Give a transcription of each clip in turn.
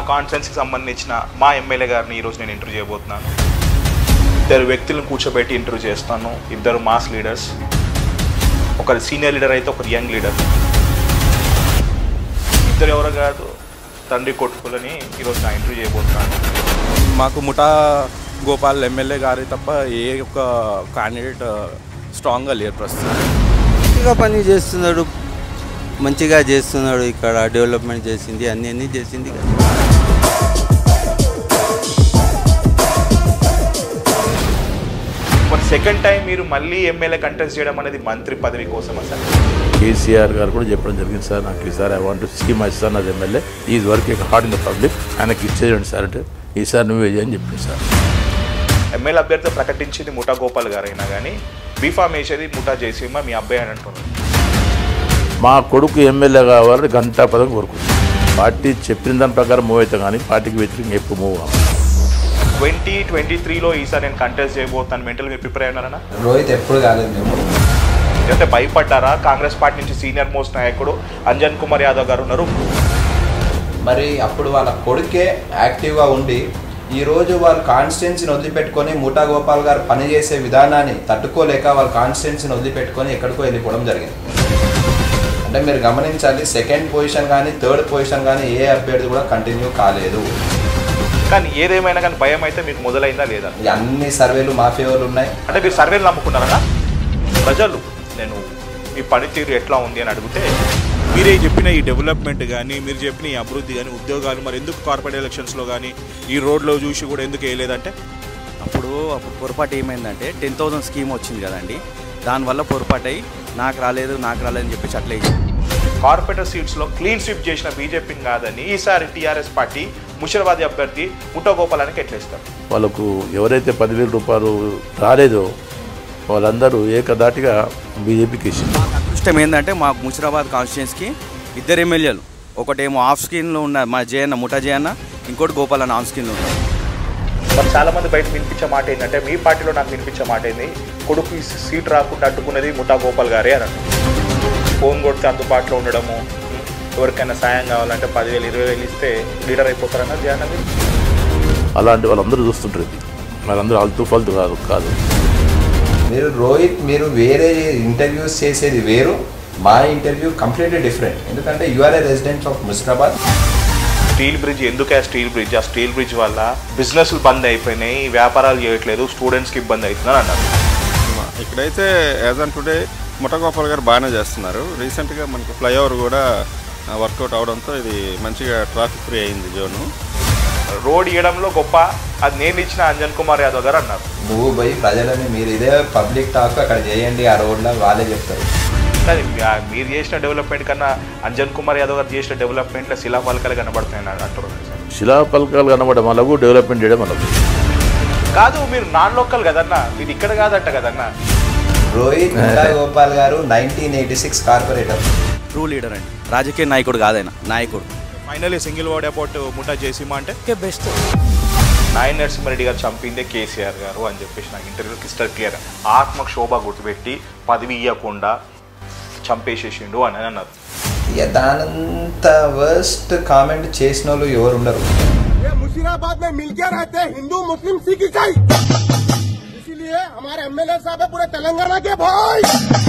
కాన్ఫరెన్స్కి సంబంధించిన మా ఎమ్మెల్యే గారిని ఈరోజు నేను ఇంటర్వ్యూ చేయబోతున్నాను ఇద్దరు వ్యక్తులను కూర్చోబెట్టి ఇంటర్వ్యూ చేస్తాను ఇద్దరు మాస్ లీడర్స్ ఒకరు సీనియర్ లీడర్ అయితే ఒకరు యంగ్ లీడర్ ఇద్దరు ఎవరు కాదు తండ్రి కొట్టుకులని ఈరోజు నా ఇంటర్వ్యూ చేయబోతున్నాను మాకు ముఠా గోపాల్ ఎమ్మెల్యే గారి తప్ప ఏ ఒక్క క్యాండిడేట్ స్ట్రాంగ్గా లేరు ప్రస్తుతం మంచిగా పని చేస్తున్నాడు మంచిగా చేస్తున్నాడు ఇక్కడ డెవలప్మెంట్ చేసింది అన్ని అన్ని చేసింది కదా మరి సెకండ్ టైం మీరు మళ్ళీ ఎమ్మెల్యే కంటెస్ట్ చేయడం అనేది మంత్రి పదవి కోసం అసలు కేసీఆర్ గారు కూడా చెప్పడం జరిగింది సార్ నాకు ఈసారి I want see my son అది MLA is working hard in the public ఆయనకి ఇచ్చేయండి సార్ అంటే ఈసారి నువ్వే చేయని చెప్పింది సార్ ఎమ్మెల్యే అభ్యర్థి ప్రకటించింది ముఠా గోపాల్ గారు అయినా కానీ బీఫామ్ వేసేది ముఠా జయసింహ మీ అబ్బాయి అని అంటున్నారు మా కొడుకు ఎమ్మెల్యే కావాలని గంటా పదం కోరుకుంది పార్టీ చెప్పిన దాని ప్రకారం మూవ్ అవుతాం కానీ పార్టీకి వ్యతిరేకంగా ఎప్పుడు మూవ్ అవ్వం. ట్వంటీ ట్వంటీ త్రీలో ఈసారి నేను కంటెస్ట్ చేయబోతాను మెంటల్ మీరు ప్రిపేర్ అయినారనా రోహిత్ ఎప్పుడు కాలేదు మేము అంటే భయపడ్డారా కాంగ్రెస్ పార్టీ నుంచి సీనియర్ మోస్ట్ నాయకుడు అంజన్ కుమార్ యాదవ్ గారు ఉన్నారు మరి అప్పుడు వాళ్ళ కొడుకే యాక్టివ్గా ఉండి ఈ రోజు వాళ్ళ కాన్స్టిట్యున్సీని వదిలిపెట్టుకొని ముఠా గోపాల్ గారు పనిచేసే విధానాన్ని తట్టుకోలేక వాళ్ళ కాన్స్టిట్యున్సీని వదిలిపెట్టుకొని ఎక్కడికో వెళ్ళిపోవడం జరిగింది అంటే మీరు గమనించాలి సెకండ్ పొజిషన్ కానీ థర్డ్ పొజిషన్ కానీ ఏ అభ్యర్థి కూడా కంటిన్యూ కాలేదు కానీ ఏదేమైనా కానీ భయం అయితే మీకు మొదలైందా లేదా ఈ అన్ని సర్వేలు మా ఫేవర్లు ఉన్నాయి అంటే మీరు సర్వేలు నమ్ముకున్నారా ప్రజలు నేను మీ పనితీరు ఎట్లా ఉంది అని అడిగితే మీరే చెప్పిన ఈ డెవలప్మెంట్ కానీ మీరు చెప్పిన ఈ అభివృద్ధి కానీ ఉద్యోగాలు మరి ఎందుకు కార్పొరేట్ ఎలక్షన్స్లో కానీ ఈ రోడ్లో చూసి కూడా ఎందుకు వేయలేదంటే అప్పుడు అప్పుడు పొరపాటు ఏమైందంటే టెన్ థౌసండ్ స్కీమ్ వచ్చింది కదండి దానివల్ల పొరపాటు అయ్యి నాకు రాలేదు నాకు రాలేదు అని చెప్పి అట్లే కార్పొరేటర్ సీట్స్లో క్లీన్ స్వీప్ చేసిన బీజేపీని కాదని ఈసారి టీఆర్ఎస్ పార్టీ ముషిరాబాద్ అభ్యర్థి ముఠా గోపాలానికి ఎట్లేస్తారు వాళ్ళకు ఎవరైతే పదివేల రూపాయలు రాలేదో వాళ్ళందరూ ఏకదాటిగా బీజేపీకి ఇచ్చింది మాకు అదృష్టం ఏంటంటే మా ముషిరాబాద్ కాన్స్టిట్యున్సీకి ఇద్దరు ఎమ్మెల్యేలు ఒకటేమో ఆఫ్ స్క్రీన్లో ఉన్న మా జయన్న ముఠా జయన్న ఇంకోటి గోపాల్ అన్న ఆఫ్ స్క్రీన్లో ఉన్నారు మరి చాలా మంది బయట వినిపించే మాట ఏంటంటే మీ పార్టీలో నాకు వినిపించే మాట ఏంది కొడుకు ఈ సీట్ రాకుండా అడ్డుకున్నది ముఠా గోపాల్ గారే అని అంటారు. ఫోన్ కొడితే అందుబాటులో ఉండడము ఉం, ఎవరికైనా సాయం కావాలంటే పదివేలు ఇరవై వేలు ఇస్తే లీడర్ అయిపోతారన్న ధ్యానం అలాంటి వాళ్ళందరూ చూస్తుంటారు ఇది వాళ్ళందరూ అల్తూ ఫల్తూ కాదు కాదు మీరు రోహిత్ మీరు వేరే ఇంటర్వ్యూస్ చేసేది వేరు మా ఇంటర్వ్యూ కంప్లీట్లీ డిఫరెంట్ ఎందుకంటే you're a resident of Musheerabad steel bridge ఎందుకు ఆ స్టీల్ బ్రిడ్జ్ ఆ స్టీల్ బ్రిడ్జ్ వల్ల బిజినెస్లు బంద్ అయిపోయినాయి వ్యాపారాలు చేయట్లేదు స్టూడెంట్స్కి ఇబ్బంది అవుతుందని అన్నారు ఇక్కడైతే యాజ్ ఆన్ టుడే ముఠగోపాల్ గారు బాగానే చేస్తున్నారు రీసెంట్గా మనకి ఫ్లైఓవర్ కూడా వర్కౌట్ అవడంతో ఇది మంచిగా ట్రాఫిక్ ఫ్రీ అయింది జోను రోడ్ ఇవ్వడంలో గొప్ప అది నేను ఇచ్చిన అంజన్ కుమార్ యాదవ్ గారు అన్నారు నువ్వు పోయి ప్రజలని మీరు ఇదే పబ్లిక్ టాక్ అక్కడ చేయండి ఆ రోడ్లో వాళ్ళే చెప్తారు కానీ మీ- మీరు చేసిన డెవలప్మెంట్ కన్నా అంజన్ కుమార్ యాదవ్ గారు చేసిన డెవలప్మెంట్లో శిలాఫలకాలు కనబడుతున్నాయి అని అంటారు శిలా పలకాలు కనబడడం వాళ్ళకు డెవలప్మెంట్ చేయడం వాళ్ళకు కాదు మీరు నాన్ లోకల్ కదన్నా మీరు ఇక్కడ కాదంట కదన్నా Rohit Muta Gopal garu nineteen eighty six corporator true leader అండి రాజకీయ నాయకుడు కాదైనా నాయకుడు ఫైనలీ సింగిల్ వర్డ్ అబౌట్ ముఠా జేసీమా అంటే బెస్ట్ నాయన నరసింహారెడ్డి గారు చంపిందే కేసీఆర్ గారు అని చెప్పేసి నాకు ఇంటర్వ్యూ క్రిస్టల్ క్లియర్ ఆత్మ శోభ గుర్తుపెట్టి పదవి ఇవ్వకుండా చంపేసేసిండు అని అన్నారు ఇక దానంత వర్స్ట్ కామెంట్ చేసిన వాళ్ళు ఎవరు ఉండరు ये मुशीराबाद में मिलके रहते हैं हिंदू मुस्लिम सिख ईसाई इसीलिए हमारे एमएलए साहब है पूरे तेलंगाना के भाई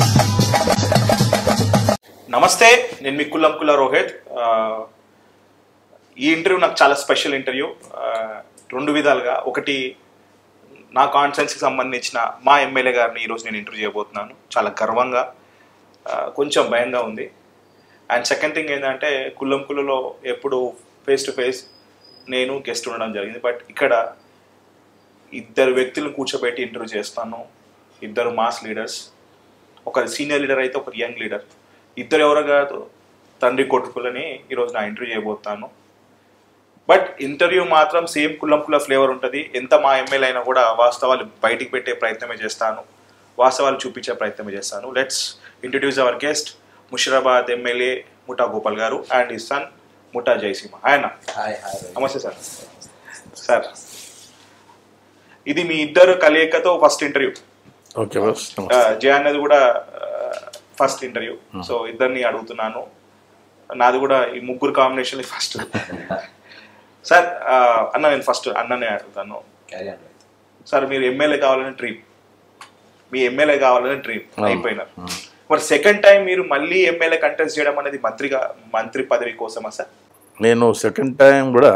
నమస్తే నేను మీ కుల్లం కుల్ల రోహిత్ ఆ, ఈ ఇంటర్వ్యూ నాకు చాలా స్పెషల్ ఇంటర్వ్యూ ఆ, రెండు విధాలుగా ఒకటి నా కాన్ఫరెన్స్కి సంబంధించిన మా ఎమ్మెల్యే గారిని ఈరోజు నేను ఇంటర్వ్యూ చేయబోతున్నాను చాలా గర్వంగా ఆ, కొంచెం భయంగా ఉంది అండ్ సెకండ్ థింగ్ ఏంటంటే కుల్లం కుల్లలో ఎప్పుడు ఫేస్ టు ఫేస్ నేను గెస్ట్ ఉండడం జరిగింది బట్ ఇక్కడ ఇద్దరు వ్యక్తులను కూర్చోబెట్టి ఇంటర్వ్యూ చేస్తాను ఇద్దరు మాస్ లీడర్స్ ఒకరు సీనియర్ లీడర్ అయితే ఒకరు యంగ్ లీడర్ ఇద్దరు ఎవరో కాదు తండ్రి కొట్టుకులని ఈరోజు నా ఇంటర్వ్యూ చేయబోతాను బట్ ఇంటర్వ్యూ మాత్రం సేమ్ కుల్లం కుల్ల ఫ్లేవర్ ఉంటుంది ఎంత మా ఎమ్మెల్యే అయినా కూడా వాస్తవాలు బయటికి పెట్టే ప్రయత్నమే చేస్తాను వాస్తవాలు చూపించే ప్రయత్నమే చేస్తాను let's introduce our guest Musheerabad MLA Muta Gopal garu and ఈ సన్ ముఠా జయసీమ ఆయన hi hi namaste sir sir ఇది మీ ఇద్దరు కలయికతో ఫస్ట్ ఇంటర్వ్యూ ఓకే బస్ జయ అన్నది కూడా ఫస్ట్ ఇంటర్వ్యూ సో ఇద్దరిని అడుగుతున్నాను నాది కూడా ఈ ముగ్గురు కాంబినేషన్ ఫస్ట్ సార్ ఆ, అన్న నేను ఫస్ట్ అన్ననే అడుగుతాను క్యారీ ఆన్ సార్ మీరు ఎమ్మెల్యే కావాలని డ్రీమ్ మీ ఎమ్మెల్యే కావాలని డ్రీమ్ అయిపోయినారు మరి సెకండ్ టైం మీరు మళ్ళీ ఎమ్మెల్యే కంటెస్ట్ చేయడం అనేది మంత్రిగా మంత్రి పదవి కోసమా సార్ నేను సెకండ్ టైం కూడా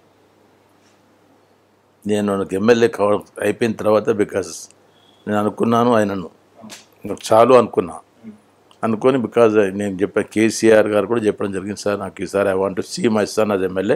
నేను నాకు ఎమ్మెల్యే కావడం అయిపోయిన తర్వాత బికాస్ నేను అనుకున్నాను ఆయనను నాకు చాలు అనుకున్నా అనుకొని బికాజ్ నేను చెప్పాను కేసీఆర్ గారు కూడా చెప్పడం జరిగింది సార్ నాకు ఈసారి I want see my son అది MLA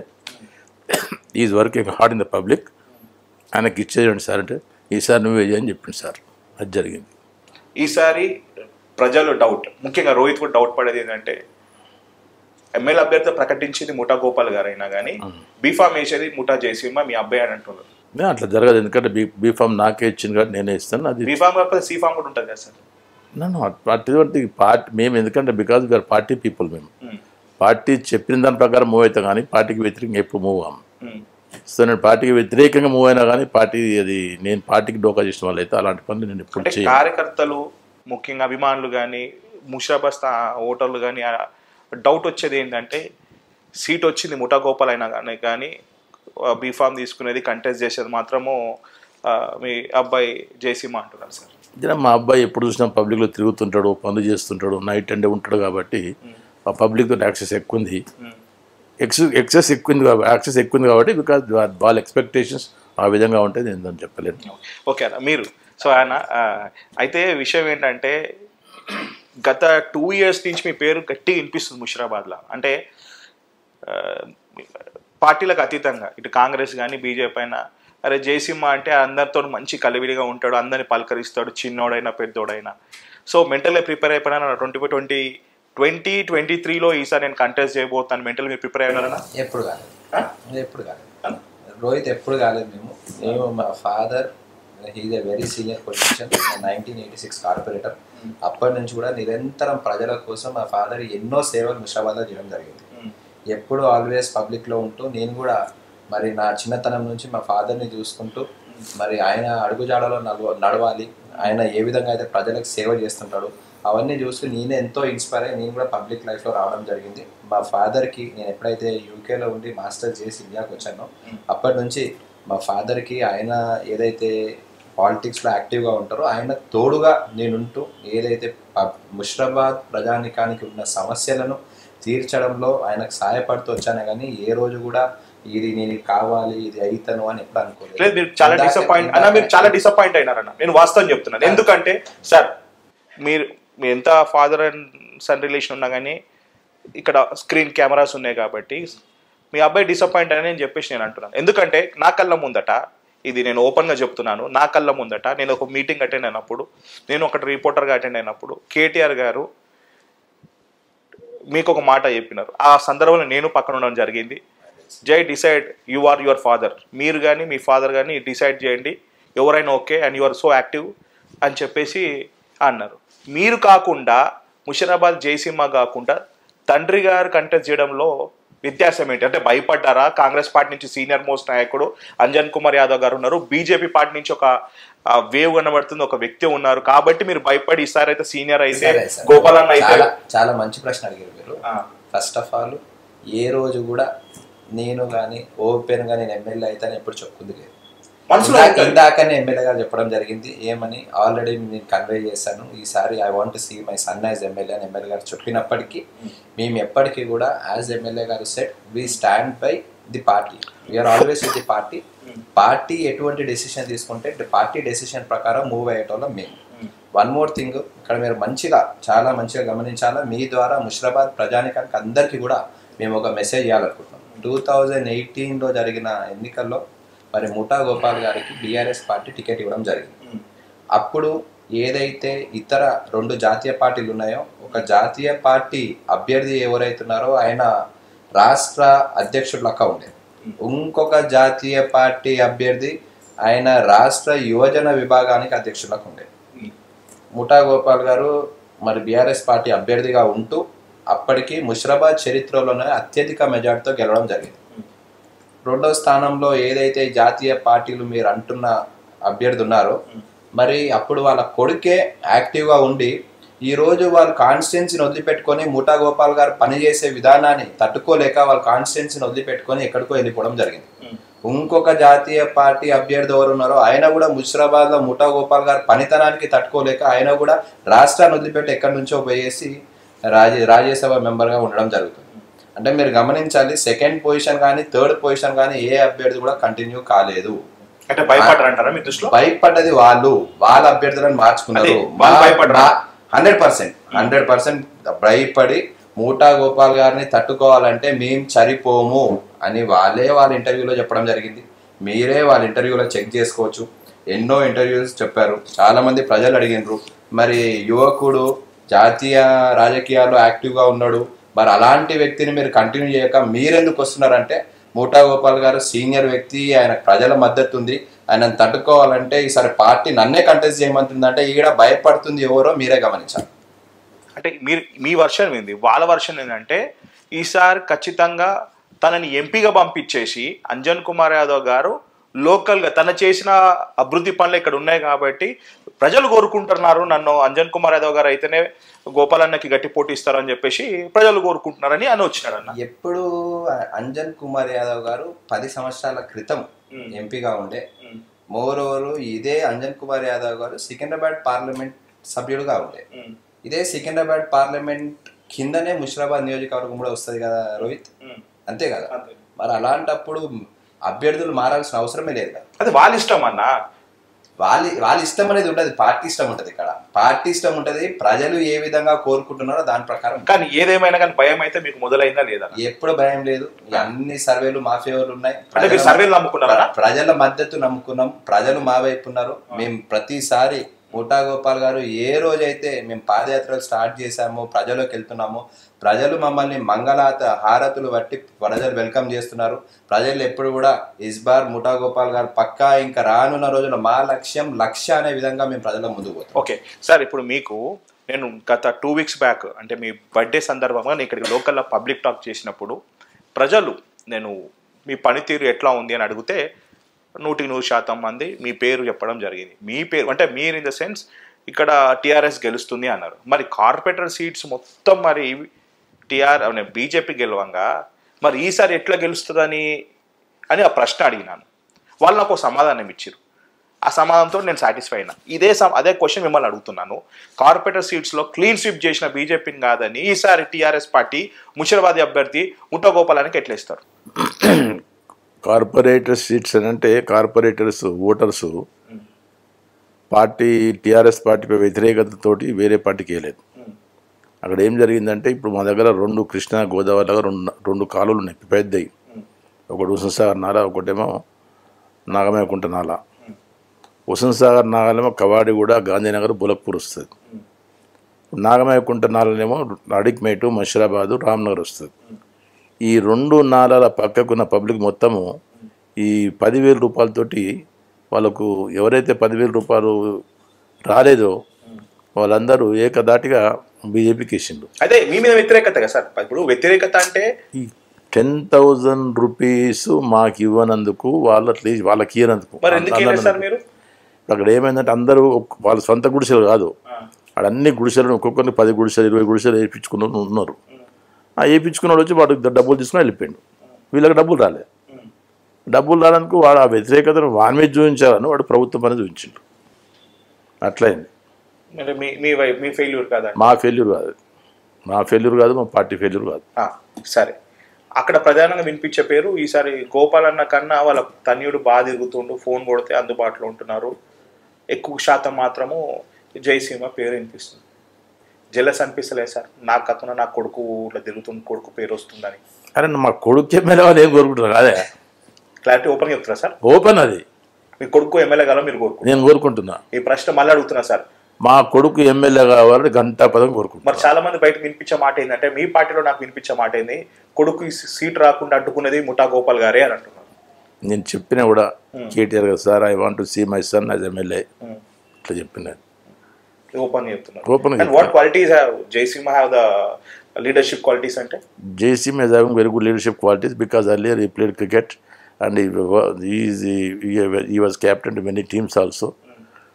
is working hard in the public ఆయనకి ఇచ్చేయండి సార్ అంటే ఈసారి నువ్వే చేయని చెప్పింది సార్ అది జరిగింది ఈసారి ప్రజలు డౌట్ ముఖ్యంగా రోహిత్ కూడా డౌట్ పడేది ఏంటంటే ఎమ్మెల్యే అభ్యర్థి ప్రకటించింది ముఠా గోపాల్ గారు అయినా కానీ బీఫామ్ వేసేది ముఠా జయసింహ మీ అబ్బాయి అని అంటున్నారు నే అట్లా జరగదు ఎందుకంటే బీ బీఫామ్ నాకే ఇచ్చింది కాబట్టి నేనే ఇస్తాను అది బీఫామ్ కాకపోతే సీఫామ్ కూడా ఉంటుంది కదా సార్ నన్ను అటువంటి పార్టీ మేము ఎందుకంటే బికాజ్ వీఆర్ పార్టీ పీపుల్ మేము మ్మ్. పార్టీ చెప్పిన దాని ప్రకారం మూవ్ అవుతాం కానీ పార్టీకి వ్యతిరేకంగా ఎప్పుడు మూవ్ అవ్వం మ్మ్. సో నేను పార్టీకి వ్యతిరేకంగా మూవ్ అయినా కానీ పార్టీ అది నేను పార్టీకి డోకా చేసిన వాళ్ళు అయితే అలాంటి పనులు నేను ఎప్పుడు అంటే చేయను కార్యకర్తలు ముఖ్యంగా అభిమానులు కానీ ముషాబాద్ స్థా- ఓటర్లు కానీ డౌట్ వచ్చేది ఏంటంటే సీట్ వచ్చింది ముఠా గోపాల్ అయినా కానీ కానీ బీఫామ్ తీసుకునేది కంటెస్ట్ చేసేది మాత్రము ఆ, మీ అబ్బాయి జయసింహ అంటున్నారు సార్ జనం మా అబ్బాయి ఎప్పుడు చూసినా పబ్లిక్లో తిరుగుతుంటాడు పనులు చేస్తుంటాడు నైట్ అండే ఉంటాడు కాబట్టి ఆ పబ్లిక్తో యాక్సెస్ ఎక్కువ ఉంది ఎక్స్ ఎక్సెస్ ఎక్కువ ఉంది కాబట్టి యాక్సెస్ ఎక్కువ ఉంది కాబట్టి బికాజ్ వాళ్ళ ఎక్స్పెక్టేషన్స్ ఆ విధంగా ఉంటే నేను దాన్ని చెప్పలేను ఓకే అన్న మీరు సో ఆయన ఆ, అయితే విషయం ఏంటంటే గత టూ ఇయర్స్ నుంచి మీ పేరు గట్టిగా వినిపిస్తుంది ముషిరాబాద్లో అంటే ఆ, పార్టీలకు అతీతంగా ఇటు కాంగ్రెస్ కానీ బీజేపీ అయినా అరే జయసింహ అంటే అందరితో మంచి కలివిడిగా ఉంటాడు అందరిని పలకరిస్తాడు చిన్నోడైనా పెద్దోడైనా సో మెంటల్గా ప్రిపేర్ అయిపోయినా ట్వంటీ ట్వంటీ ట్వంటీ ట్వంటీ త్రీలో ఈసారి నేను కంటెస్ట్ చేయబోతాను మెంటల్ మీరు ప్రిపేర్ అయినారా ఎప్పుడు కాలేదు ఎప్పుడు కాలేదు రోహిత్ ఎప్పుడు కాలేదు మేము మేము మా father he's a very senior position nineteen eighty six corporator అప్పటి నుంచి కూడా నిరంతరం ప్రజల కోసం మా ఫాదర్ ఎన్నో సేవలు ముషాబాద్లో చేయడం జరిగింది ఎప్పుడు ఆల్వేస్ పబ్లిక్లో ఉంటూ నేను కూడా మరి నా చిన్నతనం నుంచి మా ఫాదర్ని చూసుకుంటూ మరి ఆయన అడుగుజాడలో నడవ నడవాలి ఆయన ఏ విధంగా అయితే ప్రజలకు సేవ చేస్తుంటాడు అవన్నీ చూసి నేనే ఎంతో ఇన్స్పైర్ అయ్యి నేను కూడా పబ్లిక్ లైఫ్లో రావడం జరిగింది మా ఫాదర్కి నేను ఎప్పుడైతే యూకేలో ఉండి మాస్టర్ చేసి ఇండియాకి వచ్చానో అప్పటి నుంచి మా ఫాదర్కి ఆయన ఏదైతే పాలిటిక్స్లో యాక్టివ్గా ఉంటారో ఆయన తోడుగా నేనుంటూ ఏదైతే పబ్- ముషిరాబాద్ ప్రజానికానికి ఉన్న సమస్యలను తీర్చడంలో ఆయనకు సహాయపడుతూ వచ్చానే కానీ ఏ రోజు కూడా ఇది నేను ఇది కావాలి ఇది అయితను అని ఎప్పుడు అనుకోలేదు లేదు మీరు చాలా ఇందాక- డిసప్పాయింట్ అన్న మీరు చాలా డిసప్పాయింట్ అయినారన్న నేను వాస్తవం చెప్తున్నాను ఎందుకంటే సార్ మీరు మీరు ఎంత ఫాదర్ అండ్ సన్ రిలేషన్ ఉన్నా కానీ ఇక్కడ స్క్రీన్ కెమెరాస్ ఉన్నాయి కాబట్టి మీ అబ్బాయి డిసప్పాయింట్ అని నేను చెప్పేసి నేను అంటున్నాను ఎందుకంటే నా కళ్ళ ముందట ఇది నేను ఓపెన్గా చెప్తున్నాను నా కళ్ళ ముందట నేను ఒక మీటింగ్ అటెండ్ అయినప్పుడు నేను ఒకటి రిపోర్టర్గా అటెండ్ అయినప్పుడు కేటీఆర్ గారు మీకు ఒక మాట చెప్పినారు ఆ సందర్భంలో నేను పక్కన ఉండడం జరిగింది Jai decide you are your father మీరు కానీ మీ ఫాదర్ కానీ డిసైడ్ చేయండి ఎవరైనా okay and you are so active అని చెప్పేసి అన్నారు మీరు కాకుండా ముషిరాబాద్ జయసింహ కాకుండా తండ్రి గారు కంటెస్ట్ చేయడంలో వ్యత్యాసం ఏంటి అంటే భయపడ్డారా కాంగ్రెస్ పార్టీ నుంచి సీనియర్ మోస్ట్ నాయకుడు అంజన్ కుమార్ యాదవ్ గారు ఉన్నారు బీజేపీ పార్టీ నుంచి ఒక ఆ, వేవ్ కనబడుతుంది ఒక వ్యక్తి ఉన్నారు కాబట్టి మీరు భయపడి ఈసారి అయితే సీనియర్ అయితే సరే, సరే. గోపాలన్న అయితే చాలా చాలా మంచి ప్రశ్న అడిగారు మీరు ఆ. ఫస్ట్ ఆఫ్ ఆల్ ఏ రోజు కూడా నేను కానీ ఓపెన్ గా నేను ఎమ్మెల్యే అయితే ఎప్పుడు చెప్పుకుంది లేదు మనసులో ఇందాక- ఉంటుంది. ఇందాకనే ఎమ్మెల్యే గారు చెప్పడం జరిగింది ఏమని ఆల్రెడీ నేను కన్వే చేశాను ఈసారి I want see my son as MLA అని ఎమ్మెల్యే గారు చెప్పినప్పటికీ మేము ఎప్పటికీ కూడా యాజ్ ఎమ్మెల్యే గారు set we stand by the party we're always with the party party ఎటువంటి డెసిషన్ తీసుకుంటే పార్టీ డెసిషన్ ప్రకారం మూవ్ అయ్యేటోళ్ళం మేము వన్ మోర్ థింగ్ ఇక్కడ మీరు మంచిగా చాలా మంచిగా గమనించాలా మీ ద్వారా ముషిరాబాద్ ప్రజానికానికి అందరికీ కూడా మేము ఒక మెసేజ్ ఇవ్వాలనుకుంటున్నాం టూ థౌజండ్ ఎయిటీన్లో జరిగిన ఎన్నికల్లో మరి ముఠా గోపాల్ గారికి బీఆర్ఎస్ పార్టీ టికెట్ ఇవ్వడం జరిగింది అప్పుడు ఏదైతే ఇతర రెండు జాతీయ పార్టీలు ఉన్నాయో ఒక జాతీయ పార్టీ అభ్యర్థి ఎవరైతున్నారో ఆయన రాష్ట్ర అధ్యక్షుడు లెక్క ఉండేది ఇంకొక జాతీయ పార్టీ అభ్యర్థి ఆయన రాష్ట్ర యువజన విభాగానికి అధ్యక్షుడు లెక్క ఉండేది ముఠా గోపాల్ గారు మరి బీఆర్ఎస్ పార్టీ అభ్యర్థిగా ఉంటూ అప్పటికి ముషిరాబాద్ చరిత్రలోనే అత్యధిక మెజార్టీతో గెలవడం జరిగింది రెండో స్థానంలో ఏదైతే జాతీయ పార్టీలు మీరు అంటున్న అభ్యర్థి ఉన్నారో మరి అప్పుడు వాళ్ళ కొడుకే యాక్టివ్గా ఉండి ఈ రోజు వాళ్ళు కాన్స్టిట్యున్సీని వదిలిపెట్టుకొని ముఠా గోపాల్ గారు పనిచేసే విధానాన్ని తట్టుకోలేక వాళ్ళు కాన్స్టిట్యున్సీని వదిలిపెట్టుకొని ఎక్కడికో వెళ్ళిపోవడం జరిగింది ఇంకొక జాతీయ పార్టీ అభ్యర్థి ఎవరు ఉన్నారో ఆయన కూడా ముషిరాబాద్ లో ముఠా గోపాల్ గారు పనితనానికి తట్టుకోలేక ఆయన కూడా రాష్ట్రాన్ని వదిలిపెట్టి ఎక్కడి నుంచో పోయేసి రాజ్య రాజ్యసభ మెంబర్గా ఉండడం జరుగుతుంది అంటే మీరు గమనించాలి సెకండ్ పొజిషన్ కానీ థర్డ్ పొజిషన్ కానీ ఏ అభ్యర్థి కూడా కంటిన్యూ కాలేదు అంటే భయపడరు అంటారా మీ దృష్టిలో భయపడ్డది వాళ్ళు వాళ్ళ అభ్యర్థులను మార్చుకున్నారు అదే, వాళ్ళు భయపడ్డారు. హండ్రెడ్ పర్సెంట్ హండ్రెడ్ పర్సెంట్ భయపడి మూటా గోపాల్ గారిని తట్టుకోవాలంటే మేం చరిపోము అని వాళ్ళే వాళ్ళ ఇంటర్వ్యూలో చెప్పడం జరిగింది మీరే వాళ్ళ ఇంటర్వ్యూలో చెక్ చేసుకోవచ్చు ఎన్నో ఇంటర్వ్యూస్ చెప్పారు చాలా మంది ప్రజలు అడిగినారు మరి యువకుడు జాతీయ రాజకీయాల్లో యాక్టివ్గా ఉన్నాడు మరి అలాంటి వ్యక్తిని మీరు కంటిన్యూ చేయక మీరెందుకు వస్తున్నారంటే మూటా గోపాల్ గారు సీనియర్ వ్యక్తి ఆయన ప్రజల మద్దతు ఉంది ఆయనను తట్టుకోవాలంటే ఈసారి పార్టీ నన్నే కంటెస్ట్ చేయమంటుందంటే ఈడ భయపడుతుంది ఎవరో మీరే గమనించాలి అంటే మీరు మీ వర్షన్ ఏంది వాళ్ళ వర్షన్ ఏంటంటే ఈసారి ఖచ్చితంగా తనని ఎంపీగా పంపించేసి అంజన్ కుమార్ యాదవ్ గారు లోకల్గా తన చేసిన అభివృద్ధి పనులు ఇక్కడ ఉన్నాయి కాబట్టి ప్రజలు కోరుకుంటున్నారు నన్ను అంజన్ కుమార్ యాదవ్ గారు అయితేనే గోపాలన్నకి గట్టి పోటీ ఇస్తారని చెప్పేసి ప్రజలు కోరుకుంటున్నారని అని వచ్చినాడు అన్న ఎప్పుడు అంజన్ కుమార్ యాదవ్ గారు పది సంవత్సరాల క్రితం ఎంపీగా ఉండే మోర్ ఓవర్ ఇదే అంజన్ కుమార్ యాదవ్ గారు సికింద్రాబాద్ పార్లమెంట్ సభ్యుడుగా ఉండే ఇదే సికింద్రాబాద్ పార్లమెంట్ కిందనే ముషిరాబాద్ నియోజకవర్గం కూడా వస్తుంది కదా రోహిత్ అంతే కదా అంతే. మరి అలాంటప్పుడు అభ్యర్థులు మారాల్సిన అవసరమే లేదు కదా అది వాళ్ళ ఇష్టం అన్న వాళ్ళ వాళ్ళ ఇష్టం అనేది ఉండదు పార్టీ ఇష్టం ఉంటది ఇక్కడ పార్టీ ఇష్టం ఉంటది ప్రజలు ఏ విధంగా కోరుకుంటున్నారో దాని ప్రకారం కానీ ఏదేమైనా కానీ భయం అయితే మీకు మొదలైందా లేదా ఎప్పుడు భయం లేదు ఈ అన్ని సర్వేలు మా ఫేవర్లు ఉన్నాయి అంటే మీరు సర్వేలు నమ్ముకున్నారా? ప్ర- ప్రజల మద్దతు నమ్ముకున్నాం ప్రజలు మా వైపు ఉన్నారు మేము ప్రతిసారి ముఠా గోపాల్ గారు ఏ రోజైతే మేము పాదయాత్రలు స్టార్ట్ చేశామో ప్రజలోకి వెళ్తున్నామో ప్రజలు మమ్మల్ని మంగళాత హారతులు బట్టి ప్రజలు వెల్కమ్ చేస్తున్నారు ప్రజలు ఎప్పుడు కూడా ఇస్బార్ ముఠా గోపాల్ గారు పక్కా ఇంకా రానున్న రోజుల్లో మా లక్ష్యం లక్ష్య అనే విధంగా మేము ప్రజల ముందుకు పోతాం ఓకే సార్ ఇప్పుడు మీకు నేను గత టూ వీక్స్ బ్యాక్ అంటే మీ బర్త్డే సందర్భంగా నేను ఇక్కడికి లోకల్లో పబ్లిక్ టాక్ చేసినప్పుడు ప్రజలు నేను మీ పనితీరు ఎట్లా ఉంది అని అడిగితే నూటికి నూరు శాతం మంది మీ పేరు చెప్పడం జరిగింది మీ పేరు అంటే మీరు ఇన్ ద సెన్స్ ఇక్కడ టీఆర్ఎస్ గెలుస్తుంది అన్నారు మరి కార్పొరేటర్ సీట్స్ మొత్తం మరి టీఆర్ బీజేపీ గెలవంగా మరి ఈసారి ఎట్లా గెలుస్తుందని అని ఆ ప్రశ్న అడిగినాను వాళ్ళు నాకు ఒక సమాధానం ఇచ్చారు ఆ సమాధానంతో నేను సాటిస్ఫై అయినా ఇదే సమ- అదే క్వశ్చన్ మిమ్మల్ని అడుగుతున్నాను కార్పొరేటర్ సీట్స్లో క్లీన్ స్వీప్ చేసిన బీజేపీని కాదని ఈసారి టీఆర్ఎస్ పార్టీ ముషిరాబాద్ అభ్యర్థి ముఠగోపాలానికి ఎట్లా ఇస్తారు కార్పొరేటర్ సీట్స్ అని అంటే కార్పొరేటర్స్ ఓటర్స్ పార్టీ టీఆర్ఎస్ పార్టీపై వ్యతిరేకతతోటి వేరే పార్టీకి వేయలేదు అక్కడ ఏం జరిగిందంటే ఇప్పుడు మా దగ్గర రెండు కృష్ణా గోదావరి లాగా రెండు రెండు కాలువలు ఉన్నాయి పెద్దవి ఒకటి హుసన్ సాగర్ నాల ఒకటేమో నాగమేకుంట నాల హుసన్ సాగర్ నాగలేమో కవాడిగూడ గాంధీనగర్ బులక్పూర్ వస్తుంది నాగమేకుంట నాలనేమో అడిక్మేటు మషిరాబాదు రామ్నగర్ వస్తుంది ఈ రెండు నాలాల పక్కకున్న పబ్లిక్ మొత్తము ఈ పదివేల రూపాయలతోటి వాళ్ళకు ఎవరైతే పదివేల రూపాయలు రాలేదో వాళ్ళందరూ ఏకదాటిగా బీజేపీకి ఇచ్చిండు అదే మీ మీద వ్యతిరేకత కదా సార్ ఇప్పుడు వ్యతిరేకత అంటే ఈ టెన్ థౌజండ్ రూపీస్ మాకు ఇవ్వనందుకు వాళ్ళ అట్లీస్ట్ వాళ్ళకి ఇవ్వనందుకు మరి ఎందుకు వెళ్ళారు సార్ మీరు అక్కడ ఏమైందంటే అందరూ ఒక్- వాళ్ళ సొంత గుడిసెలు కాదు అక్కడ అన్ని గుడిసెలు ఒక్కొక్కరిని పది గుడిసెలు ఇరవై గుడిసెలు వేయించుకున్న వాళ్ళు ఉన్నారు ఆ వేయించుకున్న వచ్చి వాడు డబ్బులు తీసుకుని వెళ్ళిపోయాడు వీళ్ళకి డబ్బులు రాలే డబ్బులు రావడానికి వాడు ఆ వ్యతిరేకతను వాని మీద చూపించాలని వాడు ప్రభుత్వం పని చూపించిండు అట్లయింది మరి మీ మీ వై- మీ ఫెయిల్యూర్ కాదా మా ఫెయిల్యూర్ కాదు అది. మా ఫెయిల్యూర్ కాదు మా పార్టీ ఫెయిల్యూర్ కాదు ఆ, సరే అక్కడ ప్రధానంగా వినిపించే పేరు ఈసారి గోపాలన్న కన్నా వాళ్ళ తన్యుడు బాగా తిరుగుతుండు ఫోన్ కొడితే అందుబాటులో ఉంటున్నారు ఎక్కువ శాతం మాత్రము జయసీమ పేరు వినిపిస్తుంది జెలస్ అనిపిస్తలేదు సార్ నా కథన నా కొడుకు ఇట్లా తిరుగుతుంది కొడుకు పేరు వస్తుందని అరే మా కొడుకు ఎమ్మెల్యే వాళ్ళు ఏం కోరుకుంటారు అదే క్లారిటీ ఓపెన్ చెప్తారా సార్ ఓపెన్ అది మీ కొడుకు ఎమ్మెల్యే కావాలో మీరు కోరుకుంటారు నేను కోరుకుంటున్నా ఈ ప్రశ్న మళ్ళీ అడుగుతున్నా సార్ మా కొడుకు ఎమ్మెల్యే కావాలని గంటా పదం కోరుకుంటున్నా మరి చాలా మంది బయట వినిపించే మాట ఏంటంటే మీ పార్టీలో నాకు వినిపించే మాట ఏంది కొడుకు ఈ సీట్ రాకుండా అడ్డుకున్నది ముఠా గోపాల్ గారే అని అంటున్నారు నేను చెప్పినా కూడా KTR garu sir I want to see my son as MLA ఇట్లా చెప్పిన ఓపెన్ చెప్తున్నారు Open గా and what qualities have Jayasimha have the leadership qualities అంటే JCM is having very good leadership qualities because earlier he played cricket and he, wa- he, is, he, he was captain to many teams also.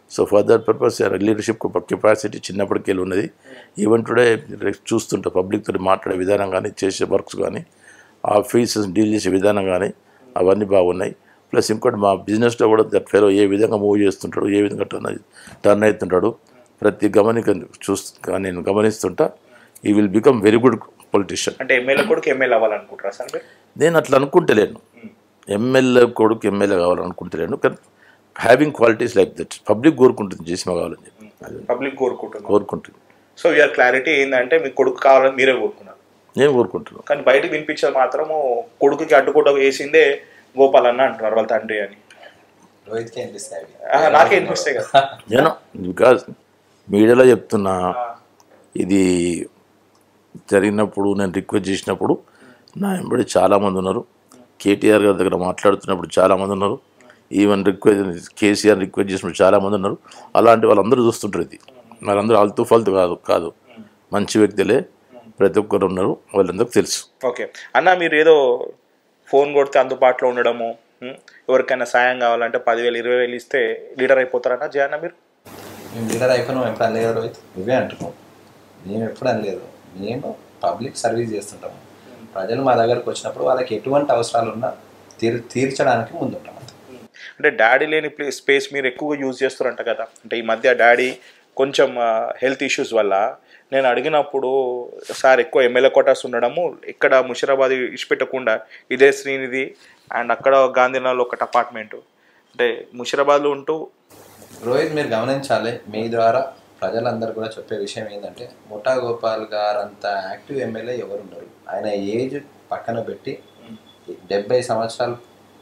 So for that purpose leadership capacity చిన్నప్పటికి వెళ్ళి ఉన్నది even today చూస్తుంటే public తోటి మాట్లాడే విధానం కానీ చేసే works కానీ ఆఫీసెస్ డీల్ చేసే విధానం కానీ అవన్నీ బాగున్నాయి ప్లస్ ఇంకోటి మా బిజినెస్లో కూడా దట్ ఫెలో ఏ విధంగా మూవ్ చేస్తుంటాడు ఏ విధంగా టర్న్ టర్న్ అవుతుంటాడు ప్రతి గమనిక చూస్తూ నేను గమనిస్తుంటా ఈ will become very good politician అంటే ఎమ్మెల్యే కొడుకు ఎమ్మెల్యే అవ్వాలనుకుంటారా సార్ మీరు నేను అట్లా అనుకుంటలేను ఎమ్మెల్యే కొడుకు ఎమ్మెల్యే కావాలనుకుంటలేను కానీ having qualities like that public కోరుకుంటుంది చేసిన కావాలని చెప్పి అది పబ్లిక్ కోరుకుంటున్నారు కోరుకుంటుంది సో యూఆర్ క్లారిటీ ఏంటంటే మీ కొడుకు కావాలని మీరే కోరుకున్నారు నేను కోరుకుంటున్నాను కానీ బయటకు వినిపించేది మాత్రము కొడుకుకి అడ్డుకోట వేసిందే గోపాల్ అన్న అంటున్నారు వాళ్ళ తండ్రి అని రోహిత్కి అనిపిస్తాయి అవి. ఆహా, నాకే అనిపిస్తాయి కదా నేను బికాజ్ మీడియాలో చెప్తున్నా ఇది జరిగినప్పుడు నేను రిక్వెస్ట్ చేసినప్పుడు నా వెంబడి చాలామంది ఉన్నారు కేటీఆర్ గారి దగ్గర మాట్లాడుతున్నప్పుడు చాలామంది ఉన్నారు ఈవెన్ రిక్వెస్ట్ కేసీఆర్ రిక్వెస్ట్ చేసినప్పుడు చాలామంది ఉన్నారు అలాంటి వాళ్ళందరూ చూస్తుంటారు ఇది వాళ్ళందరూ అల్తూ ఫల్తు కాదు కాదు మంచి వ్యక్తులే ప్రతి ఒక్కరు ఉన్నారు వాళ్ళందరికీ తెలుసు ఓకే అన్న మీరు ఏదో ఫోన్ కొడితే అందుబాటులో ఉండడము ఉం, ఎవరికైనా సాయం కావాలంటే పదివేలు ఇరవై వేలు ఇస్తే లీడర్ అయిపోతారన్న జయన్న మీరు మేము లీడర్ అయిపోయినాం ఎప్పుడు అనలేదు రోహిత్ నువ్వే అంటున్నావు మేము ఎప్పుడు అనలేదు మేము పబ్లిక్ సర్వీస్ చేస్తుంటాము ప్రజలు మా దగ్గరకు వచ్చినప్పుడు వాళ్ళకి ఎటువంటి అవసరాలు ఉన్నా తీర్ తీర్చడానికి ముందుంటాం అంతే అంటే డాడీ లేని ప్లే స్పేస్ మీరు ఎక్కువగా యూజ్ చేస్తారంట కదా అంటే ఈ మధ్య డాడీ కొంచెం హెల్త్ ఇష్యూస్ వల్ల నేను అడిగినప్పుడు సార్ ఎక్కువ ఎమ్మెల్యే కోటాస్ ఉండడము ఇక్కడ ముషిరాబాద్ ఇచ్చిపెట్టకుండా ఇదే శ్రీనిధి అండ్ అక్కడ గాంధీనగర్లో ఒకటి అపార్ట్మెంట్ అంటే ముషిరాబాద్లో ఉంటూ రోహిత్ మీరు గమనించాలి మీ ద్వారా ప్రజలందరూ కూడా చెప్పే విషయం ఏంటంటే ముఠా గోపాల్ గారు అంత యాక్టివ్ ఎమ్మెల్యే ఎవరు ఉండరు ఆయన ఏజ్ పక్కన పెట్టి డెబ్బై సంవత్సరాలు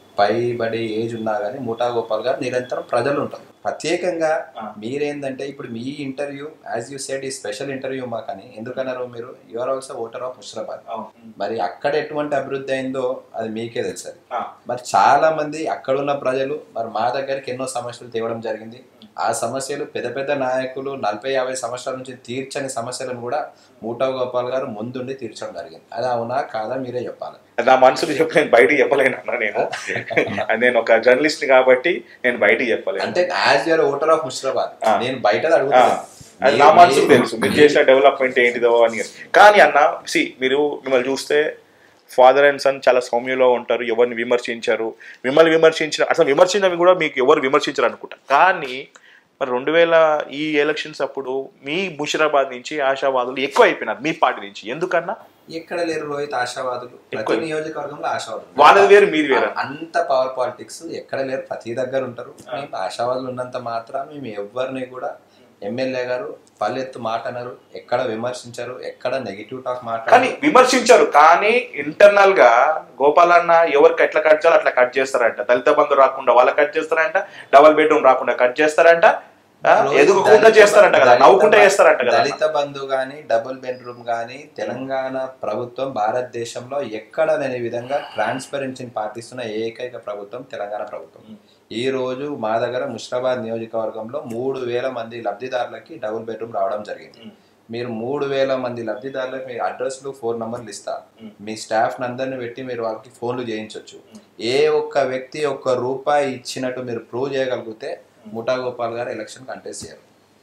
పైబడి ఏజ్ ఉన్నా కానీ ముఠా గోపాల్ గారు నిరంతరం ప్రజలు ఉంటారు ప్రత్యేకంగా మీరేందంటే ఇప్పుడు మీ ఇంటర్వ్యూ యాజ్ యూ సెడ్ ఈ స్పెషల్ ఇంటర్వ్యూ మాకని ఎందుకన్నారు మీరు you are also voter of Musheerabad మరి అక్కడ ఎటువంటి అభివృద్ధి అయిందో అది మీకే తెలుసు అది మరి చాలా మంది అక్కడున్న ప్రజలు మరి మా దగ్గరికి ఎన్నో సమస్యలు తేవడం జరిగింది ఆ సమస్యలు పెద్ద పెద్ద నాయకులు నలభై యాభై సంవత్సరాల నుంచి తీర్చని సమస్యలను కూడా మూటా గోపాల్ గారు ముందుండి తీర్చడం జరిగింది అది అవునా కాదా మీరే చెప్పాలి నా మనసుకు చెప్పి నేను బయటికి చెప్పలేను అన్న నేను అది నేను ఒక జర్నలిస్ట్ కాబట్టి నేను బయటికి చెప్పలేను అంటే as your voter of Musheerabad ఆ. నేను బయట ఆ, అడుగుతాను అది నా మనసుకు తెలుసు మీరు చేసిన డెవలప్మెంట్ ఏంటిదో అని కానీ అన్న సి మీరు మిమ్మల్ని చూస్తే ఫాదర్ అండ్ సన్ చాలా సౌమ్యంలో ఉంటారు ఎవరిని విమర్శించారు మిమ్మల్ని విమర్శించిన అసలు విమర్శించినవి కూడా మీకు ఎవరు విమర్శించరు అనుకుంటా కానీ మరి రెండు వేల ఈ ఎలక్షన్స్ అప్పుడు మీ ముషిరాబాద్ నుంచి ఆశావాదులు ఎక్కువ అయిపోయినారు మీ పార్టీ నుంచి ఎందుకన్నా ఎక్కడ లేరు రోహిత్ ఆశావాదులు ప్రతి ఎక్కువ. నియోజకవర్గంలో ఆశావాదులు వాళ్ళది వేరు మీది వేరు అంత పవర్ పాలిటిక్స్ ఎక్కడ లేరు ప్రతి దగ్గర ఉంటారు మేము ఆశావాదులు ఉన్నంత మాత్రం మేము ఎవరిని కూడా ఎమ్మెల్యే గారు పల్లెత్తు మాట అన్నారు ఎక్కడ విమర్శించారు ఎక్కడ నెగిటివ్ టాక్ కానీ మాట్లాడారు విమర్శించారు కానీ ఇంటర్నల్ గా గోపాలన్న ఎవరికి ఎట్లా కట్ చేయాలో అట్లా కట్ చేస్తారంట దళిత బంధు రాకుండా వాళ్ళ కట్ చేస్తారంట డబల్ బెడ్రూమ్ రాకుండా కట్ చేస్తారంట ఆ, ఎదుగుకుండా దళిత- చేస్తారంట కదా దళిత నవ్వుకుంటా బ- చేస్తారంట కదా దళిత బంధు గాని డబుల్ బెడ్రూమ్ గాని తెలంగాణ ప్రభుత్వం భారతదేశంలో ఎక్కడ లేని విధంగా ట్రాన్స్పరెన్సీని పాటిస్తున్న ఏకైక ప్రభుత్వం తెలంగాణ ప్రభుత్వం ఈ రోజు మా దగ్గర ముషిరాబాద్ నియోజకవర్గంలో మూడు వేల మంది లబ్ధిదారులకి డబుల్ బెడ్రూమ్ రావడం జరిగింది మీరు మూడు వేల మంది లబ్ధిదారులకు మీ అడ్రస్లు ఫోన్ నంబర్లు ఇస్తా మీ స్టాఫ్ అందరిని పెట్టి మీరు వాళ్ళకి ఫోన్లు చేయించవచ్చు ఏ ఒక్క వ్యక్తి ఒక్క రూపాయి ఇచ్చినట్టు మీరు ప్రూవ్ చేయగలిగితే ముఠా గోపాల్ గారు ఎలక్షన్ కంటెస్ట్ చేయరు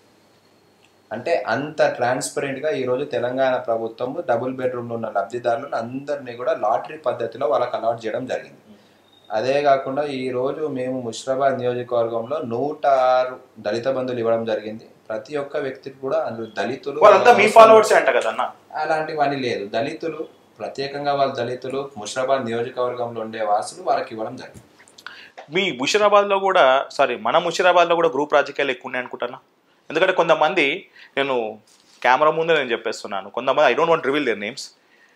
అంటే అంత ట్రాన్స్పరెంట్ గా ఈ రోజు తెలంగాణ ప్రభుత్వం డబుల్ బెడ్రూమ్ లో ఉన్న లబ్ధిదారులను అందరినీ కూడా లాటరీ పద్ధతిలో వాళ్ళకి అలాట్ చేయడం జరిగింది అదే కాకుండా ఈ రోజు మేము ముషిరాబాద్ నియోజకవర్గంలో నూట ఆరు దళిత బంధువులు ఇవ్వడం జరిగింది ప్రతి ఒక్క వ్యక్తికి కూడా అందులో దళితులు వాళ్ళంతా మీ ఫాలోవర్స్ అంట కదా అన్న అలాంటివన్నీ లేదు దళితులు ప్రత్యేకంగా వాళ్ళ దళితులు ముషిరాబాద్ నియోజకవర్గంలో ఉండే వాసులు వాళ్ళకి ఇవ్వడం జరిగింది మీ ముషిరాబాద్ లో కూడా సారీ మన ముషిరాబాద్ లో కూడా గ్రూప్ రాజకీయాలు ఎక్కువ ఉన్నాయి అనుకుంటున్నా ఎందుకంటే కొంతమంది నేను కెమెరా ముందే నేను చెప్పేస్తున్నాను కొంతమంది I don't want reveal their names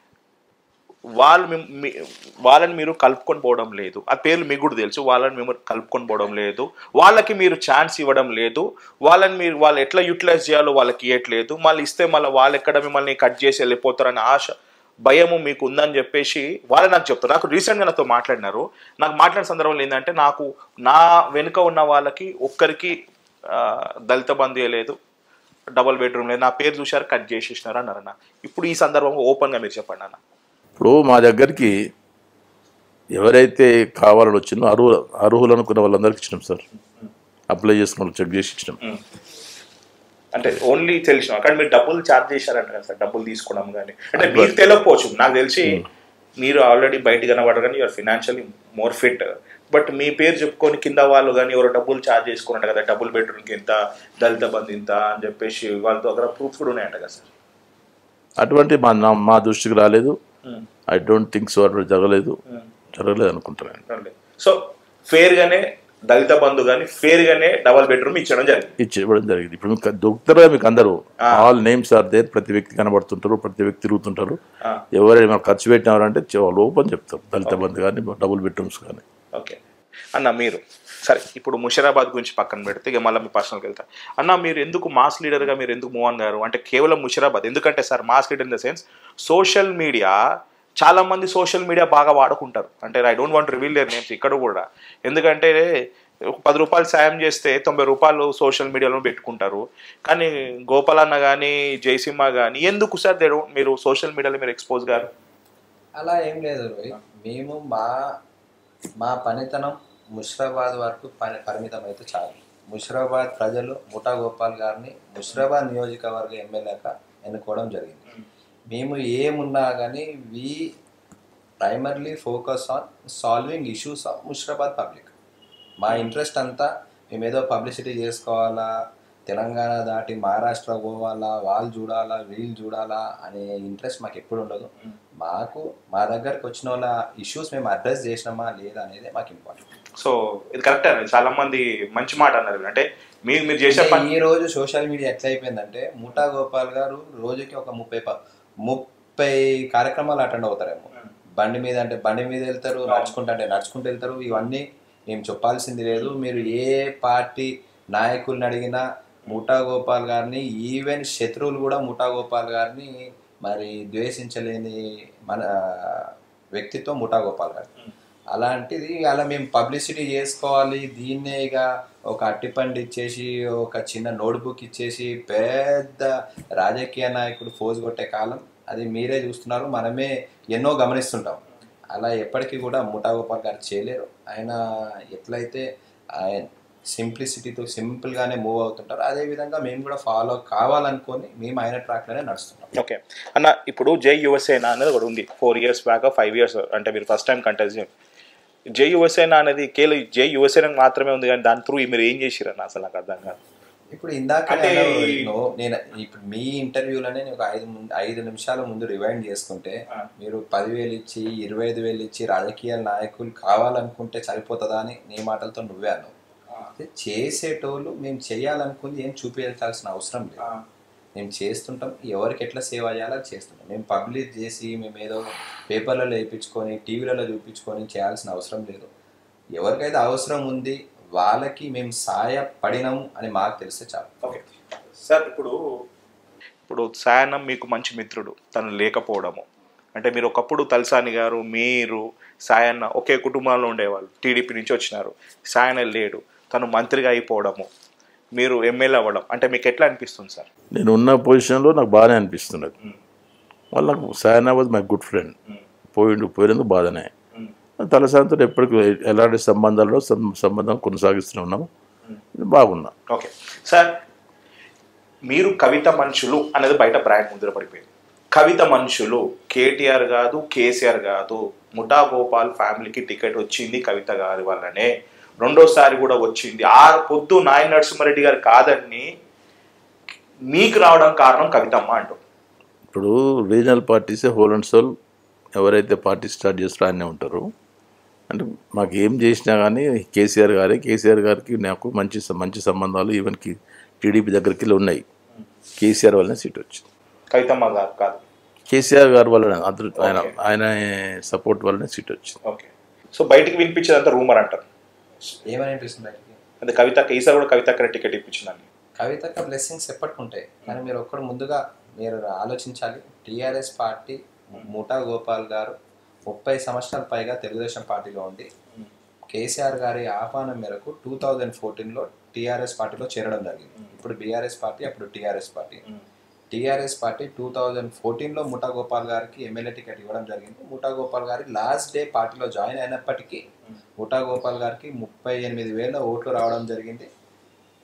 వాళ్ళు మిమ్- మీ- వాళ్ళని మీరు కలుపుకొని పోవడం లేదు ఆ పేర్లు మీకు కూడా తెలుసు వాళ్ళని మేము కలుపుకొని పోవడం లేదు వాళ్ళకి మీరు ఛాన్స్ ఇవ్వడం లేదు వాళ్ళని మీరు వాళ్ళు ఎట్లా యూటిలైజ్ చేయాలో వాళ్ళకి ఇవ్వట్లేదు మళ్ళీ ఇస్తే మళ్ళీ వాళ్ళు ఎక్కడ మిమ్మల్ని కట్ చేసి వెళ్ళిపోతారని ఆశ భయము మీకు ఉందని చెప్పేసి వాళ్ళు నాకు చెప్తారు నాకు రీసెంట్గా నాతో మాట్లాడినారు నాకు మాట్లాడిన సందర్భంలో ఏంటంటే నాకు నా వెనుక ఉన్న వాళ్ళకి ఒక్కరికి ఆ, దళిత బంధు లేదు డబుల్ బెడ్రూమ్ లేదు నా పేరు చూశారు కట్ చేసేసినారు అన్నారు అన్న ఇప్పుడు ఈ సందర్భంగా ఓపెన్గా మీరు చెప్పండి అన్న ఇప్పుడు మా దగ్గరికి ఎవరైతే కావాలని వచ్చిందో అర్హులు అర్హులు అనుకున్న వాళ్ళందరికీ ఇచ్చినాం సార్ అప్లై చేసుకుని చెక్ చేసి ఇచ్చినాం అంటే ఓన్లీ తెలిసిన కానీ మీరు డబ్బులు ఛార్జ్ చేశారంట కదా సార్ డబ్బులు తీసుకోవడం కానీ అంటే మీకు తెలియకపోవచ్చు నాకు తెలిసి మీరు ఆల్రెడీ బయట కనబడరు కానీ you're financially more fit but మీ పేరు చెప్పుకొని కింద వాళ్ళు కానీ ఎవరు డబ్బులు ఛార్జ్ చేసుకున్నట్ట కదా డబుల్ బెడ్రూమ్కి ఇంత దళిత బంధు ఇంత అని చెప్పేసి వాళ్ళ దగ్గర ప్రూఫ్ కూడా ఉన్నాయంట కదా సార్ అటువంటి మా నా మా దృష్టికి రాలేదు ఐ డోంట్ థింక్ సో అటు జరగలేదు జరగలేదు అనుకుంటున్నాను సో ఫేర్ గానే దళిత బంధు కానీ ఫేర్ గానే డబల్ బెడ్రూమ్ ఇచ్చడం జరిగింది ఇచ్చి ఇవ్వడం జరిగింది ఇప్పుడు మీకు దొరుకుతారుగా మీకు అందరూ ఆ. ఆల్ నేమ్స్ ఆర్ దేర్ ప్రతి వ్యక్తి కనబడుతుంటారు ప్రతి వ్యక్తి తిరుగుతుంటారు ఆ. ఎవరైనా మనం ఖర్చు పెట్టినారంటే వాళ్ళు ఓపెన్ చెప్తారు దళిత బంధు కానీ డబుల్ బెడ్రూమ్స్ కానీ ఓకే అన్న మీరు సరే ఇప్పుడు ముషిరాబాద్ గురించి పక్కన పెడితే ఇక మళ్ళీ మీ పర్సనల్కి వెళ్తా అన్న మీరు ఎందుకు మాస్ లీడర్గా మీరు ఎందుకు మూవ్ అన్ గారు అంటే కేవలం ముషిరాబాద్ ఎందుకంటే sir mass leader in the sense social media చాలా మంది సోషల్ మీడియా బాగా వాడుకుంటారు అంటే I don't want reveal their names ఇక్కడ కూడా ఎందుకంటే ఒక పది రూపాయలు సాయం చేస్తే తొంభై రూపాయలు సోషల్ మీడియాలో పెట్టుకుంటారు కానీ గోపాలన్న కానీ జయసింహ కానీ ఎందుకు సార్ దే డోంట్ మీరు సోషల్ మీడియాలో మీరు ఎక్స్పోజ్ గారు అలా ఏం లేదు రోహిత్ మేము మా మా పనితనం ముషిరాబాద్ వరకు పని పరిమితం అయితే చాలు ముషిరాబాద్ ప్రజలు ముఠా గోపాల్ గారిని ముషిరాబాద్ నియోజకవర్గ ఎమ్మెల్యేగా ఎన్నుకోవడం జరిగింది మేము ఏమున్నా కానీ we primarily focus on solving issues of Musheerabad public మా ఇంట్రెస్ట్ అంతా మేము ఏదో పబ్లిసిటీ చేసుకోవాలా తెలంగాణ దాటి మహారాష్ట్ర పోవాలా వాళ్ళు చూడాలా వీళ్ళు చూడాలా అనే ఇంట్రెస్ట్ మాకు ఎప్పుడు ఉండదు మాకు మా దగ్గరకు వచ్చిన వాళ్ళ ఇష్యూస్ మేము అడ్రస్ చేసినామా లేదా అనేది మాకు ఇంపార్టెంట్ సో ఇది కరెక్ట్ అండి చాలా మంది మంచి మాట అన్నారు అంటే మీరు మీరు చేసే అంటే పని ఈ రోజు సోషల్ మీడియా ఎట్లా అయిపోయిందంటే ముఠా గోపాల్ గారు రోజుకి ఒక ముప్పై ప- ముప్పై కార్యక్రమాలు అటెండ్ అవుతారేమో బండి మీద అంటే బండి మీద వెళ్తారు నడుచుకుంటా అంటే నడుచుకుంటూ వెళ్తారు ఇవన్నీ మేము చెప్పాల్సింది లేదు మీరు ఏ పార్టీ నాయకుల్ని అడిగినా ముఠా గోపాల్ గారిని ఈవెన్ శత్రువులు కూడా ముఠా గోపాల్ గారిని మరి ద్వేషించలేని మన వ్యక్తిత్వం ముఠా గోపాల్ గారు అలాంటిది అలా మేము పబ్లిసిటీ చేసుకోవాలి దీన్నే ఇక ఒక అట్టిపండి ఇచ్చేసి ఒక చిన్న నోట్బుక్ ఇచ్చేసి పెద్ద రాజకీయ నాయకుడు ఫోజు కొట్టే కాలం అది మీరే చూస్తున్నారు మనమే ఎన్నో గమనిస్తుంటాం అలా ఎప్పటికీ కూడా ముఠా గోపాల్ గారు చేయలేరు ఆయన ఎట్లయితే ఆయన సింప్లిసిటీతో సింపుల్గానే మూవ్ అవుతుంటారు అదే విధంగా మేము కూడా ఫాలో కావాలనుకొని మేము ఆయన ట్రాక్లోనే నడుస్తున్నాం ఓకే అన్న ఇప్పుడు జై యువసేన అనేది ఒకటి ఉంది four years back five years అంటే మీరు ఫస్ట్ టైం కంటెస్ట్ జై యువసేన అనేది కేవలం జై యువసేన మాత్రమే ఉంది కానీ దాని త్రూ మీరు ఏం చేసిరన్న అసలు నాకు అర్థం కాదు ఇప్పుడు ఇందాక అంటే నేను ఈ- నో- నేను ఇప్పుడు మీ ఇంటర్వ్యూలోనే నేను ఒక ఐదు ముందు ఐదు నిమిషాల ముందు రివైండ్ చేసుకుంటే ఆ. మీరు పదివేలు ఇచ్చి ఇరవై ఐదు వేలు ఇచ్చి రాజకీయ నాయకులు కావాలనుకుంటే సరిపోతుందా అని నీ మాటలతో నువ్వే అన్నావు అయితే చేసేటోళ్ళు మేము చేయాలనుకుంది ఏం చూపించాల్సిన అవసరం లేదు మేము చేస్తుంటాం ఎవరికి ఎట్లా సేవ చేయాలో అది చేస్తుంటాం మేము పబ్లిక్ చేసి మేము ఏదో పేపర్లలో వేయించుకొని టీవీలలో చూపించుకొని చేయాల్సిన అవసరం లేదు ఎవరికైతే అవసరం ఉంది వాళ్ళకి మేము సహాయపడినాము అని మాకు తెలిస్తే చాలు ఓకే సార్ ఇప్పుడు ఇప్పుడు సాయనం మీకు మంచి మిత్రుడు తను లేకపోవడము అంటే మీరు ఒకప్పుడు తలసాని గారు మీరు సాయన్న ఒకే కుటుంబంలో ఉండేవాళ్ళు టీడీపీ నుంచి వచ్చినారు సాయన లేడు తను మంత్రిగా అయిపోవడము మీరు ఎమ్మెల్యే అవ్వడం అంటే మీకు ఎట్లా అనిపిస్తుంది సార్ నేను ఉన్న పొజిషన్లో నాకు బాగానే అనిపిస్తున్నది వాళ్ళు నాకు Sayanna was my good friend పోయిండు పోయినందుకు బాధనే తలసాంతో ఎప్పటికీ ఎలాంటి సంబంధాల్లో సం- సంబంధం కొనసాగిస్తూనే ఉన్నాము బాగున్నా ఓకే సార్ మీరు కవిత మనుషులు అనేది బయట బ్రాండ్ ముద్ర పడిపోయింది కవిత మనుషులు కేటీఆర్ కాదు కేసీఆర్ కాదు ముఠా గోపాల్ ఫ్యామిలీకి టికెట్ వచ్చింది కవిత గారి వల్లనే రెండోసారి కూడా వచ్చింది ఆ పొద్దు నాయన నరసింహారెడ్డి గారు కాదని మీకు రావడం కారణం కవితమ్మ అంటూ ఇప్పుడు regional parties whole and soul ఎవరైతే పార్టీ స్టార్ట్ చేస్తారో ఆయనే ఉంటారు అంటే మాకు ఏం చేసినా కానీ కేసీఆర్ గారే కేసీఆర్ గారికి నాకు మంచి స- మంచి సంబంధాలు ఈవెన్కి టీడీపీ దగ్గరికి వెళ్ళి ఉన్నాయి కేసీఆర్ వల్లనే సీట్ వచ్చింది కవితమ్మ గారు కాదు కేసీఆర్ గారి వల్లనే అదృ ఆయన Okay. ఆయన సపోర్ట్ వల్లనే సీట్ వచ్చింది ఓకే సో బయటికి వినిపించేదంతా రూమర్ అంటారు ఏమని అనిపిస్తుంది బయటికి అంటే కవిత ఈసారి కూడా కవితకి టికెట్ ఇప్పించిందండి కవితక్క బ్లెస్సింగ్స్ ఎప్పటికి ఉంటాయి కానీ మీరు ఒక్కడు ముందుగా మీరు ఆలోచించాలి టీఆర్ఎస్ పార్టీ ముఠా గోపాల్ గారు ముప్పై సంవత్సరాల పైగా తెలుగుదేశం పార్టీలో ఉండి కేసీఆర్ గారి ఆహ్వానం మేరకు టూ థౌజండ్ ఫోర్టీన్లో టీఆర్ఎస్ పార్టీలో చేరడం జరిగింది ఇప్పుడు బీఆర్ఎస్ పార్టీ అప్పుడు TRS party TRS party two thousand ఫోర్టీన్లో ముఠా గోపాల్ గారికి ఎమ్మెల్యే టికెట్ ఇవ్వడం జరిగింది ముఠా గోపాల్ గారి లాస్ట్ డే పార్టీలో జాయిన్ అయినప్పటికీ ముఠా గోపాల్ గారికి ముప్పై ఎనిమిది వేల ఓట్లు రావడం జరిగింది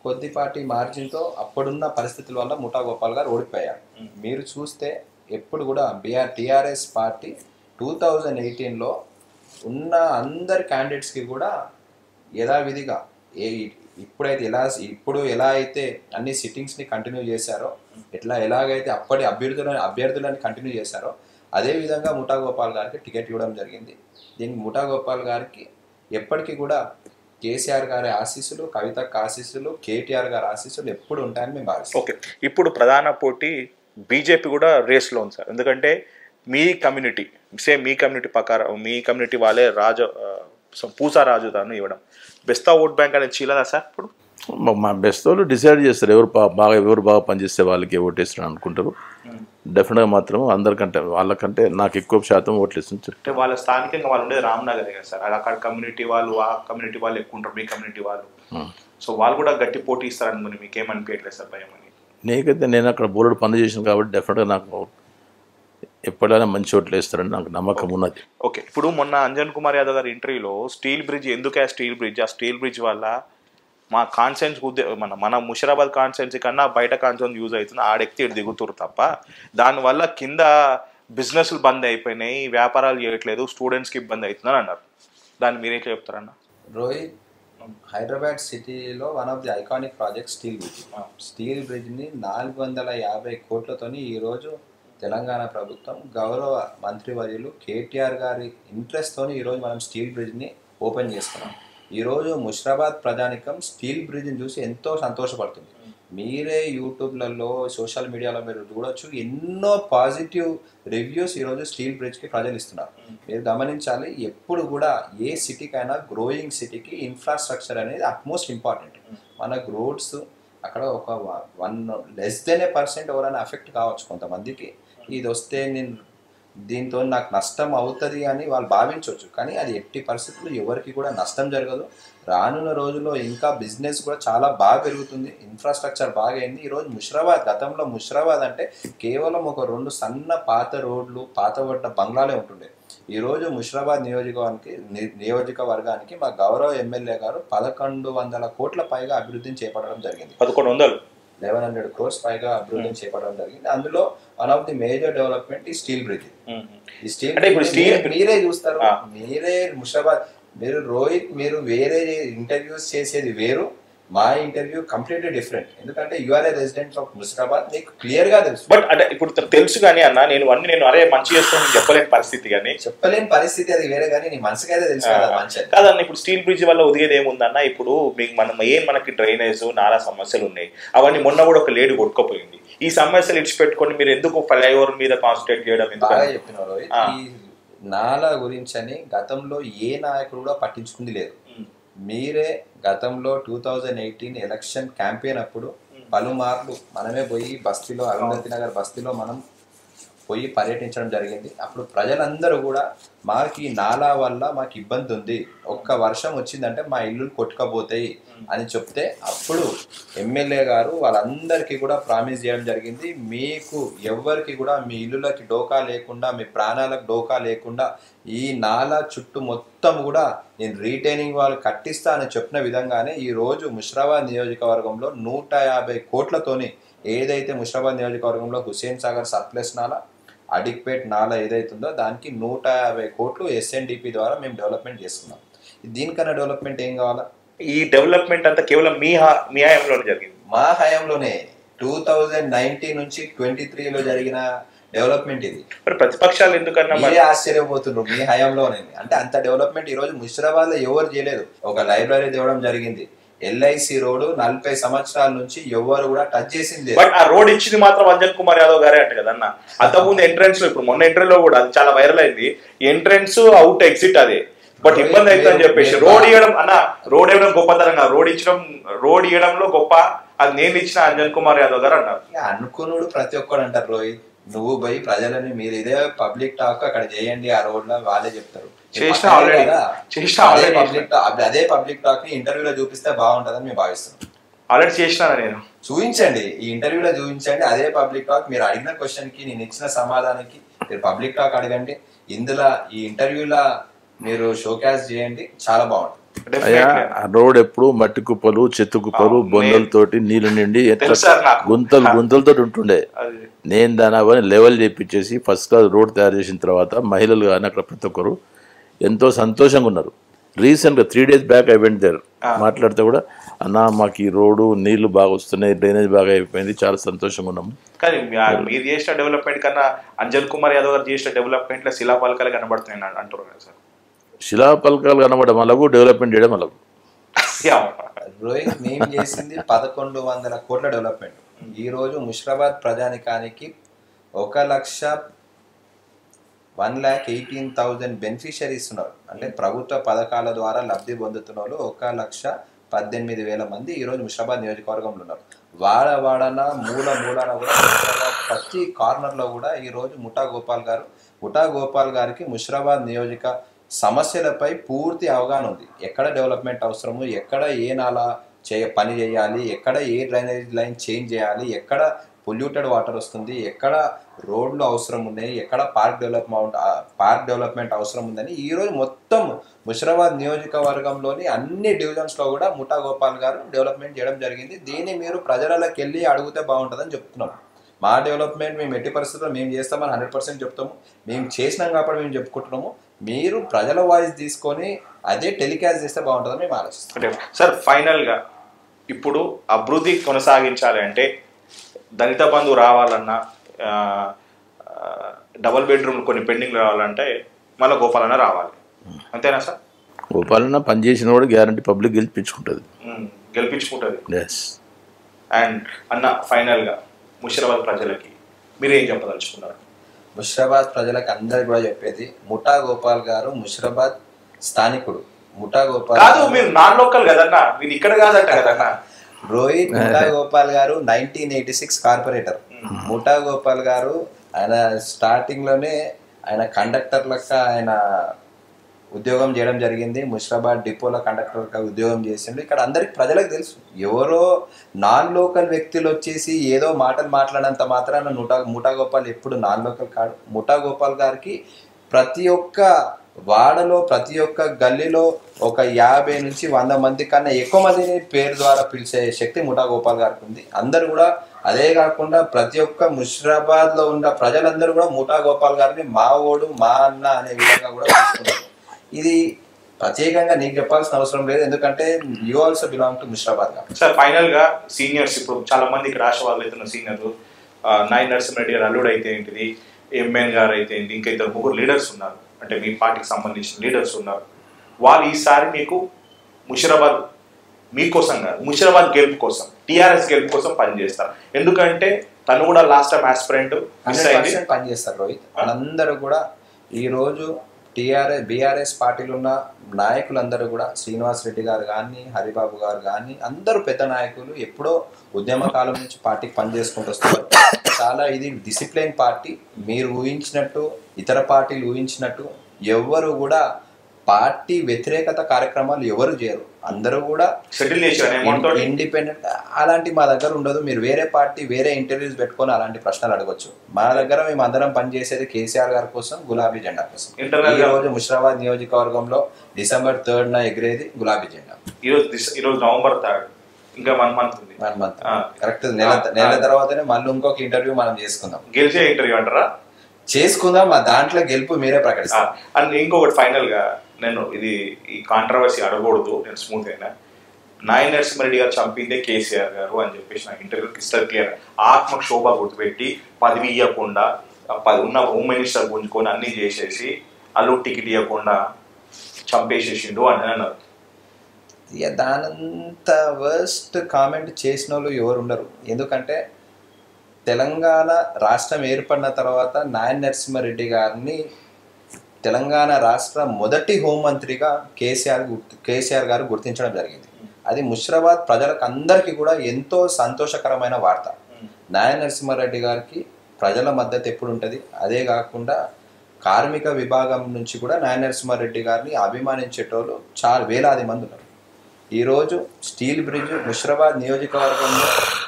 కొద్దిపాటి మార్జిన్తో అప్పుడున్న పరిస్థితుల వల్ల ముఠా గోపాల్ గారు ఓడిపోయారు మీరు చూస్తే ఎప్పుడు కూడా బీఆర్ టీఆర్ఎస్ పార్టీ టూ థౌజండ్ ఎయిటీన్లో ఉన్న అందరి క్యాండిడేట్స్కి కూడా యథావిధిగా ఏ ఇప్పుడైతే ఎలా ఇప్పుడు ఎలా అయితే అన్ని సిట్టింగ్స్ని కంటిన్యూ చేశారో ఎట్లా ఎలాగైతే అప్పటి అభ్యర్థులను అభ్యర్థులని కంటిన్యూ చేశారో అదే విధంగా ముఠా గోపాల్ గారికి టికెట్ ఇవ్వడం జరిగింది దీనికి ముఠా గోపాల్ గారికి ఎప్పటికీ కూడా కేసీఆర్ గారి ఆశీస్సులు కవితక్క ఆశీస్సులు కేటీఆర్ గారి ఆశీస్సులు ఎప్పుడు ఉంటాయని మేము భావిస్తాం ఓకే ఇప్పుడు ప్రధాన పోటీ బీజేపీ కూడా రేస్లో ఉంది సార్ ఎందుకంటే మీ కమ్యూనిటీ సేమ్ మీ కమ్యూనిటీ ప్రకారం మీ కమ్యూనిటీ వాళ్ళే రాజు ఆ, సో పూసా రాజు తాను ఇవ్వడం బెస్తా ఓట్ బ్యాంక్ అనేది చీలదా సార్ ఇప్పుడు మా- మా బెస్ట్ వాళ్ళు డిసైడ్ చేస్తారు ఎవరు బా- బాగా ఎవరు బాగా పనిచేస్తే వాళ్ళకి ఓటేస్తారు అనుకుంటారు డెఫినెట్గా మాత్రం అందరికంటే వాళ్ళకంటే నాకు ఎక్కువ శాతం ఓట్లు ఇస్తుంది అంటే వాళ్ళ స్థానికంగా వాళ్ళు ఉండేది రామ్నగర్ కదా సార్ అది అక్కడ కమ్యూనిటీ వాళ్ళు ఆ కమ్యూనిటీ వాళ్ళు ఎక్కువ ఉంటారు మీ కమ్యూనిటీ వాళ్ళు సో వాళ్ళు కూడా గట్టి పోటీ ఇస్తారనుకుని మీకు ఏమనిపించట్లేదు సార్ భయం అని నీకైతే నేను అక్కడ బోర్డు పని చేసాను కాబట్టి డెఫినెట్గా నాకు ఎప్పుడైనా మంచి ఓట్లు వేస్తారని నాకు నమ్మకం ఉన్నది ఓకే ఇప్పుడు మొన్న అంజన్ కుమార్ యాదవ్ గారి ఇంటర్వ్యూలో స్టీల్ బ్రిడ్జ్ ఎందుకు ఆ స్టీల్ బ్రిడ్జ్ ఆ స్టీల్ బ్రిడ్జ్ వల్ల మా కాన్సెన్స్ ఉద్దే మన మన ముషిరాబాద్ కాన్సెన్సీ కన్నా బయట కాన్సెన్స్ యూజ్ అవుతుంది ఆడెక్కి ఇటు దిగుతురు తప్ప దానివల్ల కింద బిజినెస్లు బంద్ అయిపోయినాయి వ్యాపారాలు చేయట్లేదు స్టూడెంట్స్కి ఇబ్బంది అవుతుందని అన్నారు దాన్ని మీరేం చెప్తారన్న రోహిత్ హైదరాబాద్ సిటీలో one of the iconic project steel bridge steel బ్రిడ్జ్ని నాలుగు వందల యాభై కోట్లతోని ఈరోజు తెలంగాణ ప్రభుత్వం గౌరవ మంత్రివర్యులు కేటీఆర్ గారి ఇంట్రెస్ట్తోని ఈరోజు మనం స్టీల్ బ్రిడ్జ్ని ఓపెన్ చేసుకున్నాం ఈరోజు ముషిరాబాద్ ప్రజానికం స్టీల్ బ్రిడ్జ్ని చూసి ఎంతో సంతోషపడుతుంది మీరే యూట్యూబ్లలో సోషల్ మీడియాలో మీరు చూడొచ్చు ఎన్నో పాజిటివ్ రివ్యూస్ ఈరోజు స్టీల్ బ్రిడ్జ్కి ప్రజలు ఇస్తున్నారు మీరు గమనించాలి ఎప్పుడు కూడా ఏ సిటీకైనా గ్రోయింగ్ సిటీకి ఇన్ఫ్రాస్ట్రక్చర్ అనేది అట్మోస్ట్ ఇంపార్టెంట్ మనకు రోడ్స్ అక్కడ ఒక one less than a percent ఎవరైనా ఎఫెక్ట్ కావచ్చు కొంతమందికి ఇది వస్తే నేను దీంతో నాకు నష్టం అవుతుంది అని వాళ్ళు భావించవచ్చు కానీ అది ఎట్టి పరిస్థితుల్లో ఎవరికి కూడా నష్టం జరగదు రానున్న రోజుల్లో ఇంకా బిజినెస్ కూడా చాలా బాగా పెరుగుతుంది ఇన్ఫ్రాస్ట్రక్చర్ బాగా అయింది ఈరోజు ముషిరాబాద్ గతంలో ముషిరాబాద్ అంటే కేవలం ఒక రెండు సన్న పాత రోడ్లు పాత పడ్డ బంగ్లాలే ఉంటుండే ఈరోజు ముషిరాబాద్ నియోజకవర్గానికి ని- నియోజకవర్గానికి మా గౌరవ ఎమ్మెల్యే గారు పదకొండు వందల కోట్ల పైగా అభివృద్ధిని చేపట్టడం జరిగింది పదకొండు వందలు లెవెన్ హండ్రెడ్ క్రోర్స్ పైగా అభివృద్ధిని చేపట్టడం జరిగింది అందులో one of the major development ఈ స్టీల్ బ్రిడ్జ్ ఈ స్టీల్ అంటే ఇప్పుడు బ్రిడ్జ్ స్టీల్ మీరే- మీరే చూస్తారు ఆ. మీరే ముషాబాద్ మీరు రోహిత్ మీరు వేరే ఇంటర్వ్యూస్ చేసేది వేరు మా ఇంటర్వ్యూ కంప్లీట్లీ డిఫరెంట్ ఎందుకంటే you're a resident of Musheerabad మీకు క్లియర్ గా తెలుసు బట్ అంటే ఇప్పుడు తె- తెలుసు కానీ అన్న నేను అన్ని నేను అరే మంచి చేస్తాను చెప్పలేని పరిస్థితి కానీ చెప్పలేని పరిస్థితి అది వేరే కానీ నీ మనసుకైతే తెలుసు కదా అది మంచి అని. కాదన్న ఇప్పుడు స్టీల్ బ్రిడ్జ్ వల్ల ఒదిగేది ఏముందన్న ఇప్పుడు మీకు మనం ఏం మనకి డ్రైనేజ్ నాలా సమస్యలు ఉన్నాయి అవన్నీ మొన్న కూడా ఒక లేడీ కొట్టుకుపోయింది ఈ సమస్యలు ఇడిచిపెట్టుకొని మీరు ఎందుకు ఫ్లైఓవర్ మీద కాన్సన్ట్రేట్ చేయడం బాగా ఎందుకు చెప్పినావు రోహిత్ ఆ. ఈ నాల గురించి అని గతంలో ఏ నాయకుడు కూడా పట్టించుకుంది లేదు మీరే గతంలో two thousand eighteen election campaign అప్పుడు పలుమార్లు మనమే పోయి బస్తీలో అరుంధతి నగర్ బస్తీలో మనం పోయి పర్యటించడం జరిగింది అప్పుడు ప్రజలందరూ కూడా మాకు ఈ నాలా వల్ల మాకు ఇబ్బంది ఉంది ఒక్క వర్షం వచ్చిందంటే మా ఇల్లు కొట్టుకపోతాయి అని చెప్తే అప్పుడు ఎమ్మెల్యే గారు వాళ్ళందరికీ కూడా ప్రామిస్ చేయడం జరిగింది మీకు ఎవ్వరికి కూడా మీ ఇల్లులకి డోకా లేకుండా మీ ప్రాణాలకు డోకా లేకుండా ఈ నాలా చుట్టూ మొత్తం కూడా నేను రీటైనింగ్ వాళ్ళు కట్టిస్తా అని చెప్పిన విధంగానే ఈ రోజు ముషిరాబాద్ నియోజకవర్గంలో నూట యాభై కోట్లతోని ఏదైతే ముషిరాబాద్ నియోజకవర్గంలో హుస్సేన్ సాగర్ సర్ప్లస్ నాలా అడిక్పేట్ నాలా ఏదైతుందో దానికి నూట యాభై కోట్లు ఎస్ఎన్డిపి ద్వారా మేము డెవలప్మెంట్ చేసుకున్నాం దీనికన్నా డెవలప్మెంట్ ఏం కావాలా ఈ డెవలప్మెంట్ అంతా కేవలం మీ హా- మీ హయాంలోనే జరిగింది మా హయాంలోనే టూ థౌజండ్ నైన్టీన్ నుంచి ట్వంటీ త్రీలో జరిగిన డెవలప్మెంట్ ఇది మరి ప్రతిపక్షాలు ఎందుకన్నా మరి మీరే ఆశ్చర్యపోతున్నారు మీ హయాంలోనే అంటే అంత డెవలప్మెంట్ ఈ రోజు ముషిరాబాద్ లో ఎవరు చేయలేదు ఒక లైబ్రరీ తేవడం జరిగింది ఎల్ఐసి రోడ్ నలభై సంవత్సరాల నుంచి ఎవరు కూడా టచ్ చేసింది లేదు. బట్ ఆ రోడ్ ఇచ్చింది మాత్రం అంజన్ కుమార్ యాదవ్ గారే అంట కదన్న అంతకుముందు ఎంట్రన్స్ లో ఇప్పుడు మొన్న ఎంట్రీ లో కూడా అది చాలా వైరల్ అయింది ఎంట్రన్స్ అవుట్ ఎగ్జిట్ అదే బట్ ఇబ్బంది అవుతుందని చెప్పేసి రోడ్ ఇవ్వడం అన్న రోడ్ ఇవ్వడం గొప్పతనంగా రోడ్ ఇచ్చడం రోడ్ ఇవ్వడంలో గొప్ప అది నేను ఇచ్చిన అంజన్ కుమార్ యాదవ్ గారు అన్నారు ఇక అనుకునుడు ప్రతి ఒక్కడు అంటారు రోహిత్ నువ్వు పోయి ప్రజలని మీరు ఇదే పబ్లిక్ టాక్ అక్కడ చేయండి ఆ రోడ్ లో వాళ్ళే చెప్తారు చేసినా పక్కనే already. కదా, చేసినా అదే already. పబ్లిక్ టాక్ అదే పబ్లిక్ టాక్ ని ఇంటర్వ్యూలో చూపిస్తే బాగుంటుందని మేము భావిస్తున్నాం ఆల్రెడీ చేసినాను నేను చూపించండి ఈ ఇంటర్వ్యూలో చూపించండి అదే పబ్లిక్ టాక్ మీరు అడిగిన క్వశ్చన్ కి నేను ఇచ్చిన సమాధానానికి మీరు పబ్లిక్ టాక్ అడగండి ఇందులో ఈ ఇంటర్వ్యూలో మీరు షోకాస్ చేయండి చాలా బాగుంటుంది Definitely. అయ్యా ఆ రోడ్ ఎప్పుడు మట్టి కుప్పలు చెత్త కుప్పలు ఆ, బొందలతోటి నీళ్లు నిండి ఎట్లా తెలుసు సార్ నాకు. గుంతలు గుంతలతో ఉంటుండే అది నేను దాని అవన్నీ లెవెల్ చేపించేసి ఫస్ట్ క్లాస్ రోడ్ తయారు చేసిన తర్వాత మహిళలు కానీ అక్కడ ప్రతి ఒక్కరు ఎంతో సంతోషంగా ఉన్నారు రీసెంట్గా three days back I went there మాట్లాడితే కూడా అన్న మాకు ఈ రోడ్డు నీళ్లు బాగా వస్తున్నాయి డ్రైనేజ్ బాగా అయిపోయింది చాలా సంతోషంగా ఉన్నాము కానీ మీ- మీరు చేసిన డెవలప్మెంట్ కన్నా అంజన్ కుమార్ యాదవ్ గారు చేసిన డెవలప్మెంట్ లో శిలాపలకాలు కనబడుతున్నాయి అని అంటారు కదా సార్ శిలా పలకాలు కనబడడం అలాగూ డెవలప్మెంట్ చేయడం అలాగూ యా. రోహిత్ మేము చేసింది పదకొండు వందల కోట్ల డెవలప్మెంట్ ఈ రోజు ముషిరాబాద్ ప్రజానికానికి ఒక lakh one lakh eighteen thousand beneficiaries ఉన్నారు అంటే ప్రభుత్వ పథకాల ద్వారా లబ్ధి పొందుతున్న వాళ్ళు ఒక లక్ష పద్దెనిమిది వేల మంది ఈరోజు ముషిరాబాద్ నియోజకవర్గంలో ఉన్నారు వాడ వాడన మూల మూలన కూడా ముషిరాబాద్ ప్రతి కార్నర్లో కూడా ఈరోజు ముఠా గోపాల్ గారు ముఠా గోపాల్ గారికి ముషిరాబాద్ నియోజక సమస్యలపై పూర్తి అవగాహన ఉంది ఎక్కడ డెవలప్మెంట్ అవసరము ఎక్కడ ఏ నాలా చేయ పని చేయాలి ఎక్కడ ఏ డ్రైనేజ్ లైన్ చేంజ్ చేయాలి ఎక్కడ పొల్యూటెడ్ వాటర్ వస్తుంది ఎక్కడ రోడ్లు అవసరం ఉన్నాయి ఎక్కడ పార్క్ డెవలప్మెంట్ పార్క్ డెవలప్మెంట్ అవసరం ఉందని ఈ రోజు మొత్తం ముషిరాబాద్ నియోజకవర్గంలోని అన్ని డివిజన్స్లో కూడా ముఠా గోపాల్ గారు డెవలప్మెంట్ చేయడం జరిగింది దీన్ని మీరు ప్రజలకి వెళ్ళి అడిగితే బాగుంటుందని చెప్తున్నాం మా డెవలప్మెంట్ మేము ఎట్టి పరిస్థితుల్లో మేము చేస్తామని హండ్రెడ్ పర్సెంట్ చెప్తాము మేము చేసినాం కాబట్టి మేము చెప్పుకుంటున్నాము మీరు ప్రజల వాయిస్ తీసుకొని అదే టెలికాస్ట్ చేస్తే బాగుంటుందని మేము ఆలోచిస్తాం అంటే సార్ ఫైనల్ గా ఇప్పుడు అభివృద్ధి కొనసాగించాలి అంటే దళిత బంధు రావాలన్నా ఆ, ఆ, డబుల్ బెడ్రూమ్ కొన్ని పెండింగ్ రావాలంటే మళ్ళీ గోపాలన్న రావాలి అంతేనా సార్ గోపాలన్న పనిచేసిన కూడా గ్యారంటీ పబ్లిక్ గెలిపించుకుంటుంది ఉమ్, గెలిపించుకుంటుంది ఎస్ అండ్ అన్న ఫైనల్ గా ముషిరాబాద్ ప్రజలకి మీరేం చెప్పదలుచుకున్నారు ముషిరాబాద్ ప్రజలకు అందరికి కూడా చెప్పేది ముఠా గోపాల్ గారు ముషిరాబాద్ స్థానికుడు ముఠా గోపాల్ కాదు గారు- మీరు నాన్ లోకల్ కదన్నా మీరు ఇక్కడ కాదంట కదన్నా Rohit Muta Gopal garu nineteen eighty six corporator ముఠా గోపాల్ గారు ఆయన స్టార్టింగ్ లోనే ఆయన కండక్టర్ లెక్క ఆయన ఉద్యోగం చేయడం జరిగింది ముషిరాబాద్ డిపోలో కండక్టర్ ఉద్యోగం చేసిండు ఇక్కడ అందరికి ప్రజలకు తెలుసు ఎవరో నాన్ లోకల్ వ్యక్తులు వచ్చేసి ఏదో మాటలు మాట్లాడినంత మాత్రాన ముఠా ముఠా గోపాల్ ఎప్పుడు నాన్ లోకల్ కాడు ముఠా గోపాల్ గారికి ప్రతి ఒక్క వాడలో ప్రతి ఒక్క గల్లీలో ఒక యాభై నుంచి వంద మంది కన్నా ఎక్కువ మందిని పేరు ద్వారా పిలిచే శక్తి ముఠా గోపాల్ గారికి ఉంది అందరు కూడా అదే కాకుండా ప్రతి ఒక్క ముషిరాబాద్ లో ఉన్న ప్రజలందరూ కూడా ముఠా గోపాల్ గారిని మా ఓడు మా అన్న అనే విధంగా కూడా పిలుచుకుంటారు ఇది ప్రత్యేకంగా నీకు చెప్పాల్సిన అవసరం లేదు ఎందుకంటే you also belong to Musheerabad కాబట్టి సార్ ఫైనల్ గా సీనియర్స్ ఇప్పుడు చాలా మంది ఇక్కడ రాష్ట్ర వాళ్ళు అయితే సీనియర్లు నాయన్ నరసింహరెడ్డి గారు అల్లుడు అయితే ఏంటిది ఎంఎన్ గారు అయితే ఏంటి ఇంకా ఇద్దరు ముగ్గురు లీడర్స్ ఉన్నారు అంటే మీ పార్టీకి సంబంధించిన లీడర్స్ ఉన్నారు వాళ్ళు ఈసారి మీకు ముషిరాబాద్ మీకోసం కాదు ముషిరాబాద్ గెలుపు కోసం టీఆర్ఎస్ గెలుపు కోసం పనిచేస్తారు ఎందుకంటే తను కూడా last time aspirant miss hundred అయింది పర్సెంట్ పనిచేస్తారు రోహిత్ వాళ్ళందరూ కూడా ఈ రోజు టీఆర్ఎస్ బీఆర్ఎస్ పార్టీలు ఉన్న నాయకులందరూ కూడా శ్రీనివాస్ రెడ్డి గారు కానీ హరిబాబు గారు కానీ అందరూ పెద్ద నాయకులు ఎప్పుడో ఉద్యమ కాలం నుంచి పార్టీకి పనిచేసుకుంటూ వస్తున్నారు చాలా ఇది డిసిప్లైన్ పార్టీ మీరు ఊహించినట్టు ఇతర పార్టీలు ఊహించినట్టు ఎవ్వరు కూడా పార్టీ వ్యతిరేకత కార్యక్రమాలు ఎవరు చేయరు అందరూ కూడా సెటిల్ చేసిన అమౌంట్ తోటి ఇండిపెండెంట్ అలాంటి మా దగ్గర ఉండదు మీరు వేరే పార్టీ వేరే ఇంటర్వ్యూస్ పెట్టుకొని అలాంటి ప్రశ్నలు అడగొచ్చు మా దగ్గర మేము అందరం పనిచేసేది కేసీఆర్ గారి కోసం గులాబీ జెండా కోసం Internal ఈ గా- రోజు ముషిరాబాద్ నియోజకవర్గంలో డిసెంబర్ థర్డ్ న ఎగిరేది గులాబీ జెండా ఈరోజు దిస్- ఈరోజు నవంబర్ థర్డ్ ఇంకా వన్ మంత్ ఉంది వన్ మంత్ ఆ. కరెక్ట్ నెల ఆ, నెల ఆ. తర్వాతనే మళ్ళీ ఇంకొక ఇంటర్వ్యూ మనం చేసుకుందాం గెలిచే ఇంటర్వ్యూ అంటారా చేసుకుందాం మా దాంట్లో గెలుపు మీరే ప్రకటిస్తారు అండ్ ఇంకొకటి ఫైనల్ గా నేను ఇది ఈ కాంట్రవర్సీ అడగకూడదు నేను స్మూత్ అయినా నాయన నరసింహారెడ్డి గారు చంపిందే కేసీఆర్ గారు అని చెప్పేసి నాకు ఇంటర్వ్యూ క్రిస్టల్ క్లియర్ ఆత్మ శోభ గుర్తుపెట్టి పదవి ఇవ్వకుండా ఆ పది ఉన్న హోమ్ మినిస్టర్ గుంజుకొని అన్ని చేసేసి అల్లు టికెట్ ఇవ్వకుండా చంపేసేసిండు అని అన్నారు ఇక దానంత వర్స్ట్ కామెంట్ చేసిన వాళ్ళు ఎవరు ఉండరు ఎందుకంటే తెలంగాణ రాష్ట్రం ఏర్పడిన తర్వాత నాయన నరసింహారెడ్డి గారిని తెలంగాణ రాష్ట్ర మొదటి హోంమంత్రిగా కేసీఆర్ గుర్తు కేసీఆర్ గారు గుర్తించడం జరిగింది అది ముషిరాబాద్ ప్రజలకు అందరికీ కూడా ఎంతో సంతోషకరమైన వార్త నాయన నరసింహారెడ్డి గారికి ప్రజల మద్దతు ఎప్పుడు ఉంటుంది అదే కాకుండా కార్మిక విభాగం నుంచి కూడా నాయన నరసింహారెడ్డి గారిని అభిమానించేటోళ్ళు చాలా వేలాది మంది ఉన్నారు ఈరోజు స్టీల్ బ్రిడ్జ్ ముషిరాబాద్ నియోజకవర్గంలో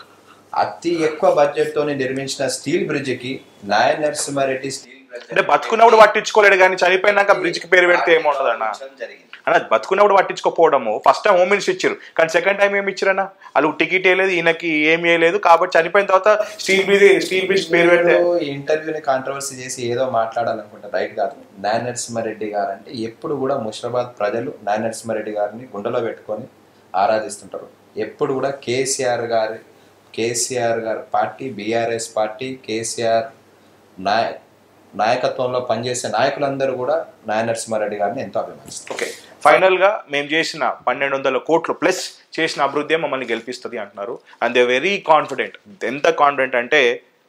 అతి ఎక్కువ బడ్జెట్తో నిర్మించిన స్టీల్ బ్రిడ్జ్కి నాయన నరసింహారెడ్డి స్టీల్ బ్రిడ్జ్ అంటే బతుకున్నప్పుడు పట్టించుకోలేడు కానీ చనిపోయినాక బ్రిడ్జ్ కి పేరు పెడితే ఏముంటదన్న జరిగింది అన్న బతుకున్నప్పుడు పట్టించుకోపోవడము ఫస్ట్ టైం హోమ్ మినిస్టర్ ఇచ్చారు కానీ సెకండ్ టైం ఏమి ఇచ్చారన్న వాళ్ళు టికెట్ వేయలేదు ఈయనకి ఏం వేయలేదు కాబట్టి చనిపోయిన తర్వాత స్టీల్ మీద స్టీల్ బ్రిడ్జ్ పేరు పెడితే ఇప్పుడు ఈ ఇంటర్వ్యూని కాంట్రవర్సీ చేసి ఏదో మాట్లాడాలనుకుంటా రైట్ కాదు నాయ నరసింహారెడ్డి గారు అంటే ఎప్పుడు కూడా ముషిరాబాద్ ప్రజలు నాయ నరసింహారెడ్డి గారిని గుండెలో పెట్టుకొని ఆరాధిస్తుంటారు ఎప్పుడు కూడా కేసీఆర్ గారి కేసీఆర్ గారి పార్టీ బీఆర్ఎస్ పార్టీ కేసీఆర్ నాయ నాయకత్వంలో పనిచేసే నాయకులందరూ కూడా నాయ నరసింహారెడ్డి గారిని ఎంతో అభిమానిస్తారు ఓకే ఫైనల్ గా మేము చేసిన పన్నెండు వందల కోట్లు ప్లస్ చేసిన అభివృద్ధి మమ్మల్ని గెలిపిస్తుంది అంటున్నారు అండ్ దే వెరీ కాన్ఫిడెంట్ ఎంత కాన్ఫిడెంట్ అంటే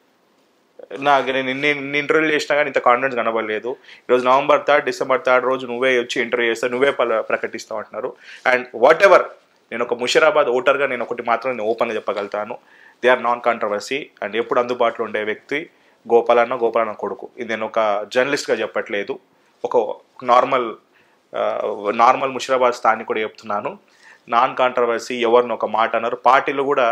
నాకు నేను ఇన్ని ఇన్ని ఇంటర్వ్యూలు చేసినా కానీ ఇంత కాన్ఫిడెన్స్ కనబడలేదు ఈరోజు నవంబర్ థర్డ్ డిసెంబర్ థర్డ్ రోజు నువ్వే వచ్చి ఇంటర్వ్యూ చేస్తావు నువ్వే పల- ప్రకటిస్తావు అంటున్నారు అండ్ వాట్ ఎవర్ నేను ఒక ముషిరాబాద్ ఓటర్గా నేను ఒకటి మాత్రం నేను ఓపెన్గా చెప్పగలుగుతాను they are non controversy and ఎప్పుడు అందుబాటులో ఉండే వ్యక్తి గోపాలన్న గోపాలన్న కొడుకు ఇది నేను ఒక జర్నలిస్ట్గా చెప్పట్లేదు ఒక నార్మల్ నార్మల్ ముషిరాబాద్ స్థానికుడు కూడా చెప్తున్నాను నాన్ కాంట్రవర్సీ ఎవరిని ఒక మాట అన్నారు పార్టీలు కూడా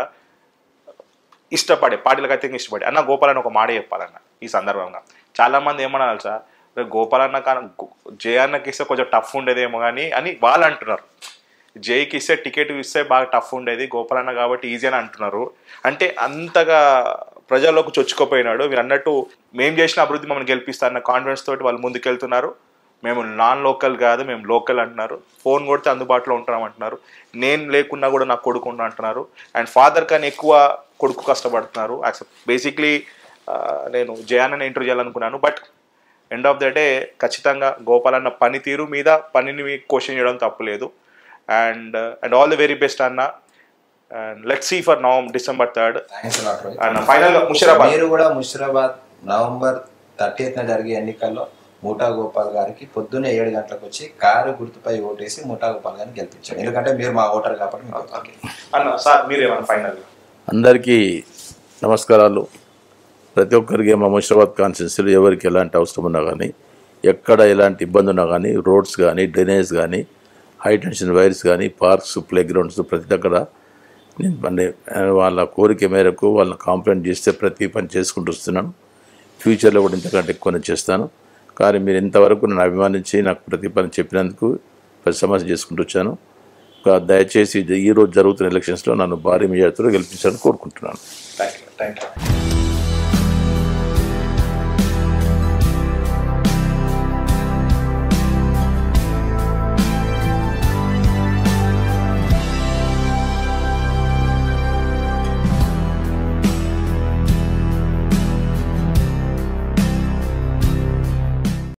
ఇష్టపడే పార్టీలకు అత్యంత ఇష్టపడే అన్న గోపాలన్న ఒక మాట చెప్పాలన్న ఈ సందర్భంగా చాలా మంది ఏమన్నారు సార్ రేపు గోపాలన్న కానీ జయన్నకి ఇస్తే కొంచెం టఫ్ ఉండేదేమో కానీ అని వాళ్ళు అంటున్నారు జైకి ఇస్తే టికెట్ ఇస్తే బాగా టఫ్ ఉండేది గోపాలన్న కాబట్టి ఈజీ అని అంటున్నారు అంటే అంతగా ప్రజల్లోకి చొచ్చుకోపోయినాడు మీరు అన్నట్టు మేము చేసిన అభివృద్ధి మమ్మల్ని గెలిపిస్తా అన్న కాన్ఫిడెన్స్ తోటి వాళ్ళు ముందుకెళ్తున్నారు మేము నాన్ లోకల్ కాదు మేము లోకల్ అంటున్నారు ఫోన్ కొడితే అందుబాటులో ఉంటాం అంటున్నారు నేను లేకున్నా కూడా నాకు కొడుకు ఉన్నా అంటున్నారు అండ్ ఫాదర్ కన్నా ఎక్కువ కొడుకు కష్టపడుతున్నారు బేసిక్లీ నేను జయాన్ని ఇంటర్వ్యూ చేయాలనుకున్నాను but end of the day ఖచ్చితంగా గోపాలన్న పనితీరు మీద పనిని క్వశ్చన్ చేయడం తప్పులేదు and and all the very best అన్న అండ్ లెట్ సీ ఫర్ నవం December third thanks lot Rohit. And final Musheerabad మీరు కూడా ముషిరాబాద్ నవంబర్ థర్టీఎత్న జరిగే ఎన్నికల్లో మూటా గోపాల్ గారికి పొద్దున్నే ఏడు గంటలకు వచ్చి కారు గుర్తుపై ఓటేసి మూటా గోపాల్ గారిని గెలిపించాడు ఎందుకంటే మీరు మా ఓటర్ కాబట్టి మీకు ఓకే. అన్న సార్ మీరేమన్నా ఫైనల్ అందరికీ నమస్కారాలు ప్రతి ఒక్కరికి మా ముషిరాబాద్ కాన్స్టిట్యున్సీలో ఎవరికి ఎలాంటి అవసరం ఉన్నా కానీ ఎక్కడ ఎలాంటి ఇబ్బంది ఉన్నా కానీ రోడ్స్ కానీ డ్రైనేజ్ కానీ హై టెన్షన్ వైర్స్ కానీ పార్క్స్ ప్లే గ్రౌండ్స్ ప్రతి దగ్గర నేను పని వాళ్ళ కోరిక మేరకు వాళ్ళని కాంప్లైంట్ చేస్తే ప్రతి పని చేసుకుంటూ వస్తున్నాను ఫ్యూచర్లో కూడా ఇంతకంటే ఎక్కువ నేను చేస్తాను కానీ మీరు ఇంతవరకు నన్ను అభిమానించి నాకు ప్రతి పని చెప్పినందుకు ప్రతి సమస్య చేసుకుంటూ వచ్చాను ఇంకా దయచేసి ఈ రోజు జరుగుతున్న ఎలక్షన్స్లో నన్ను భారీ మెజార్టీలో గెలిపించాలని కోరుకుంటున్నాను థ్యాంక్ యూ థ్యాంక్ యూ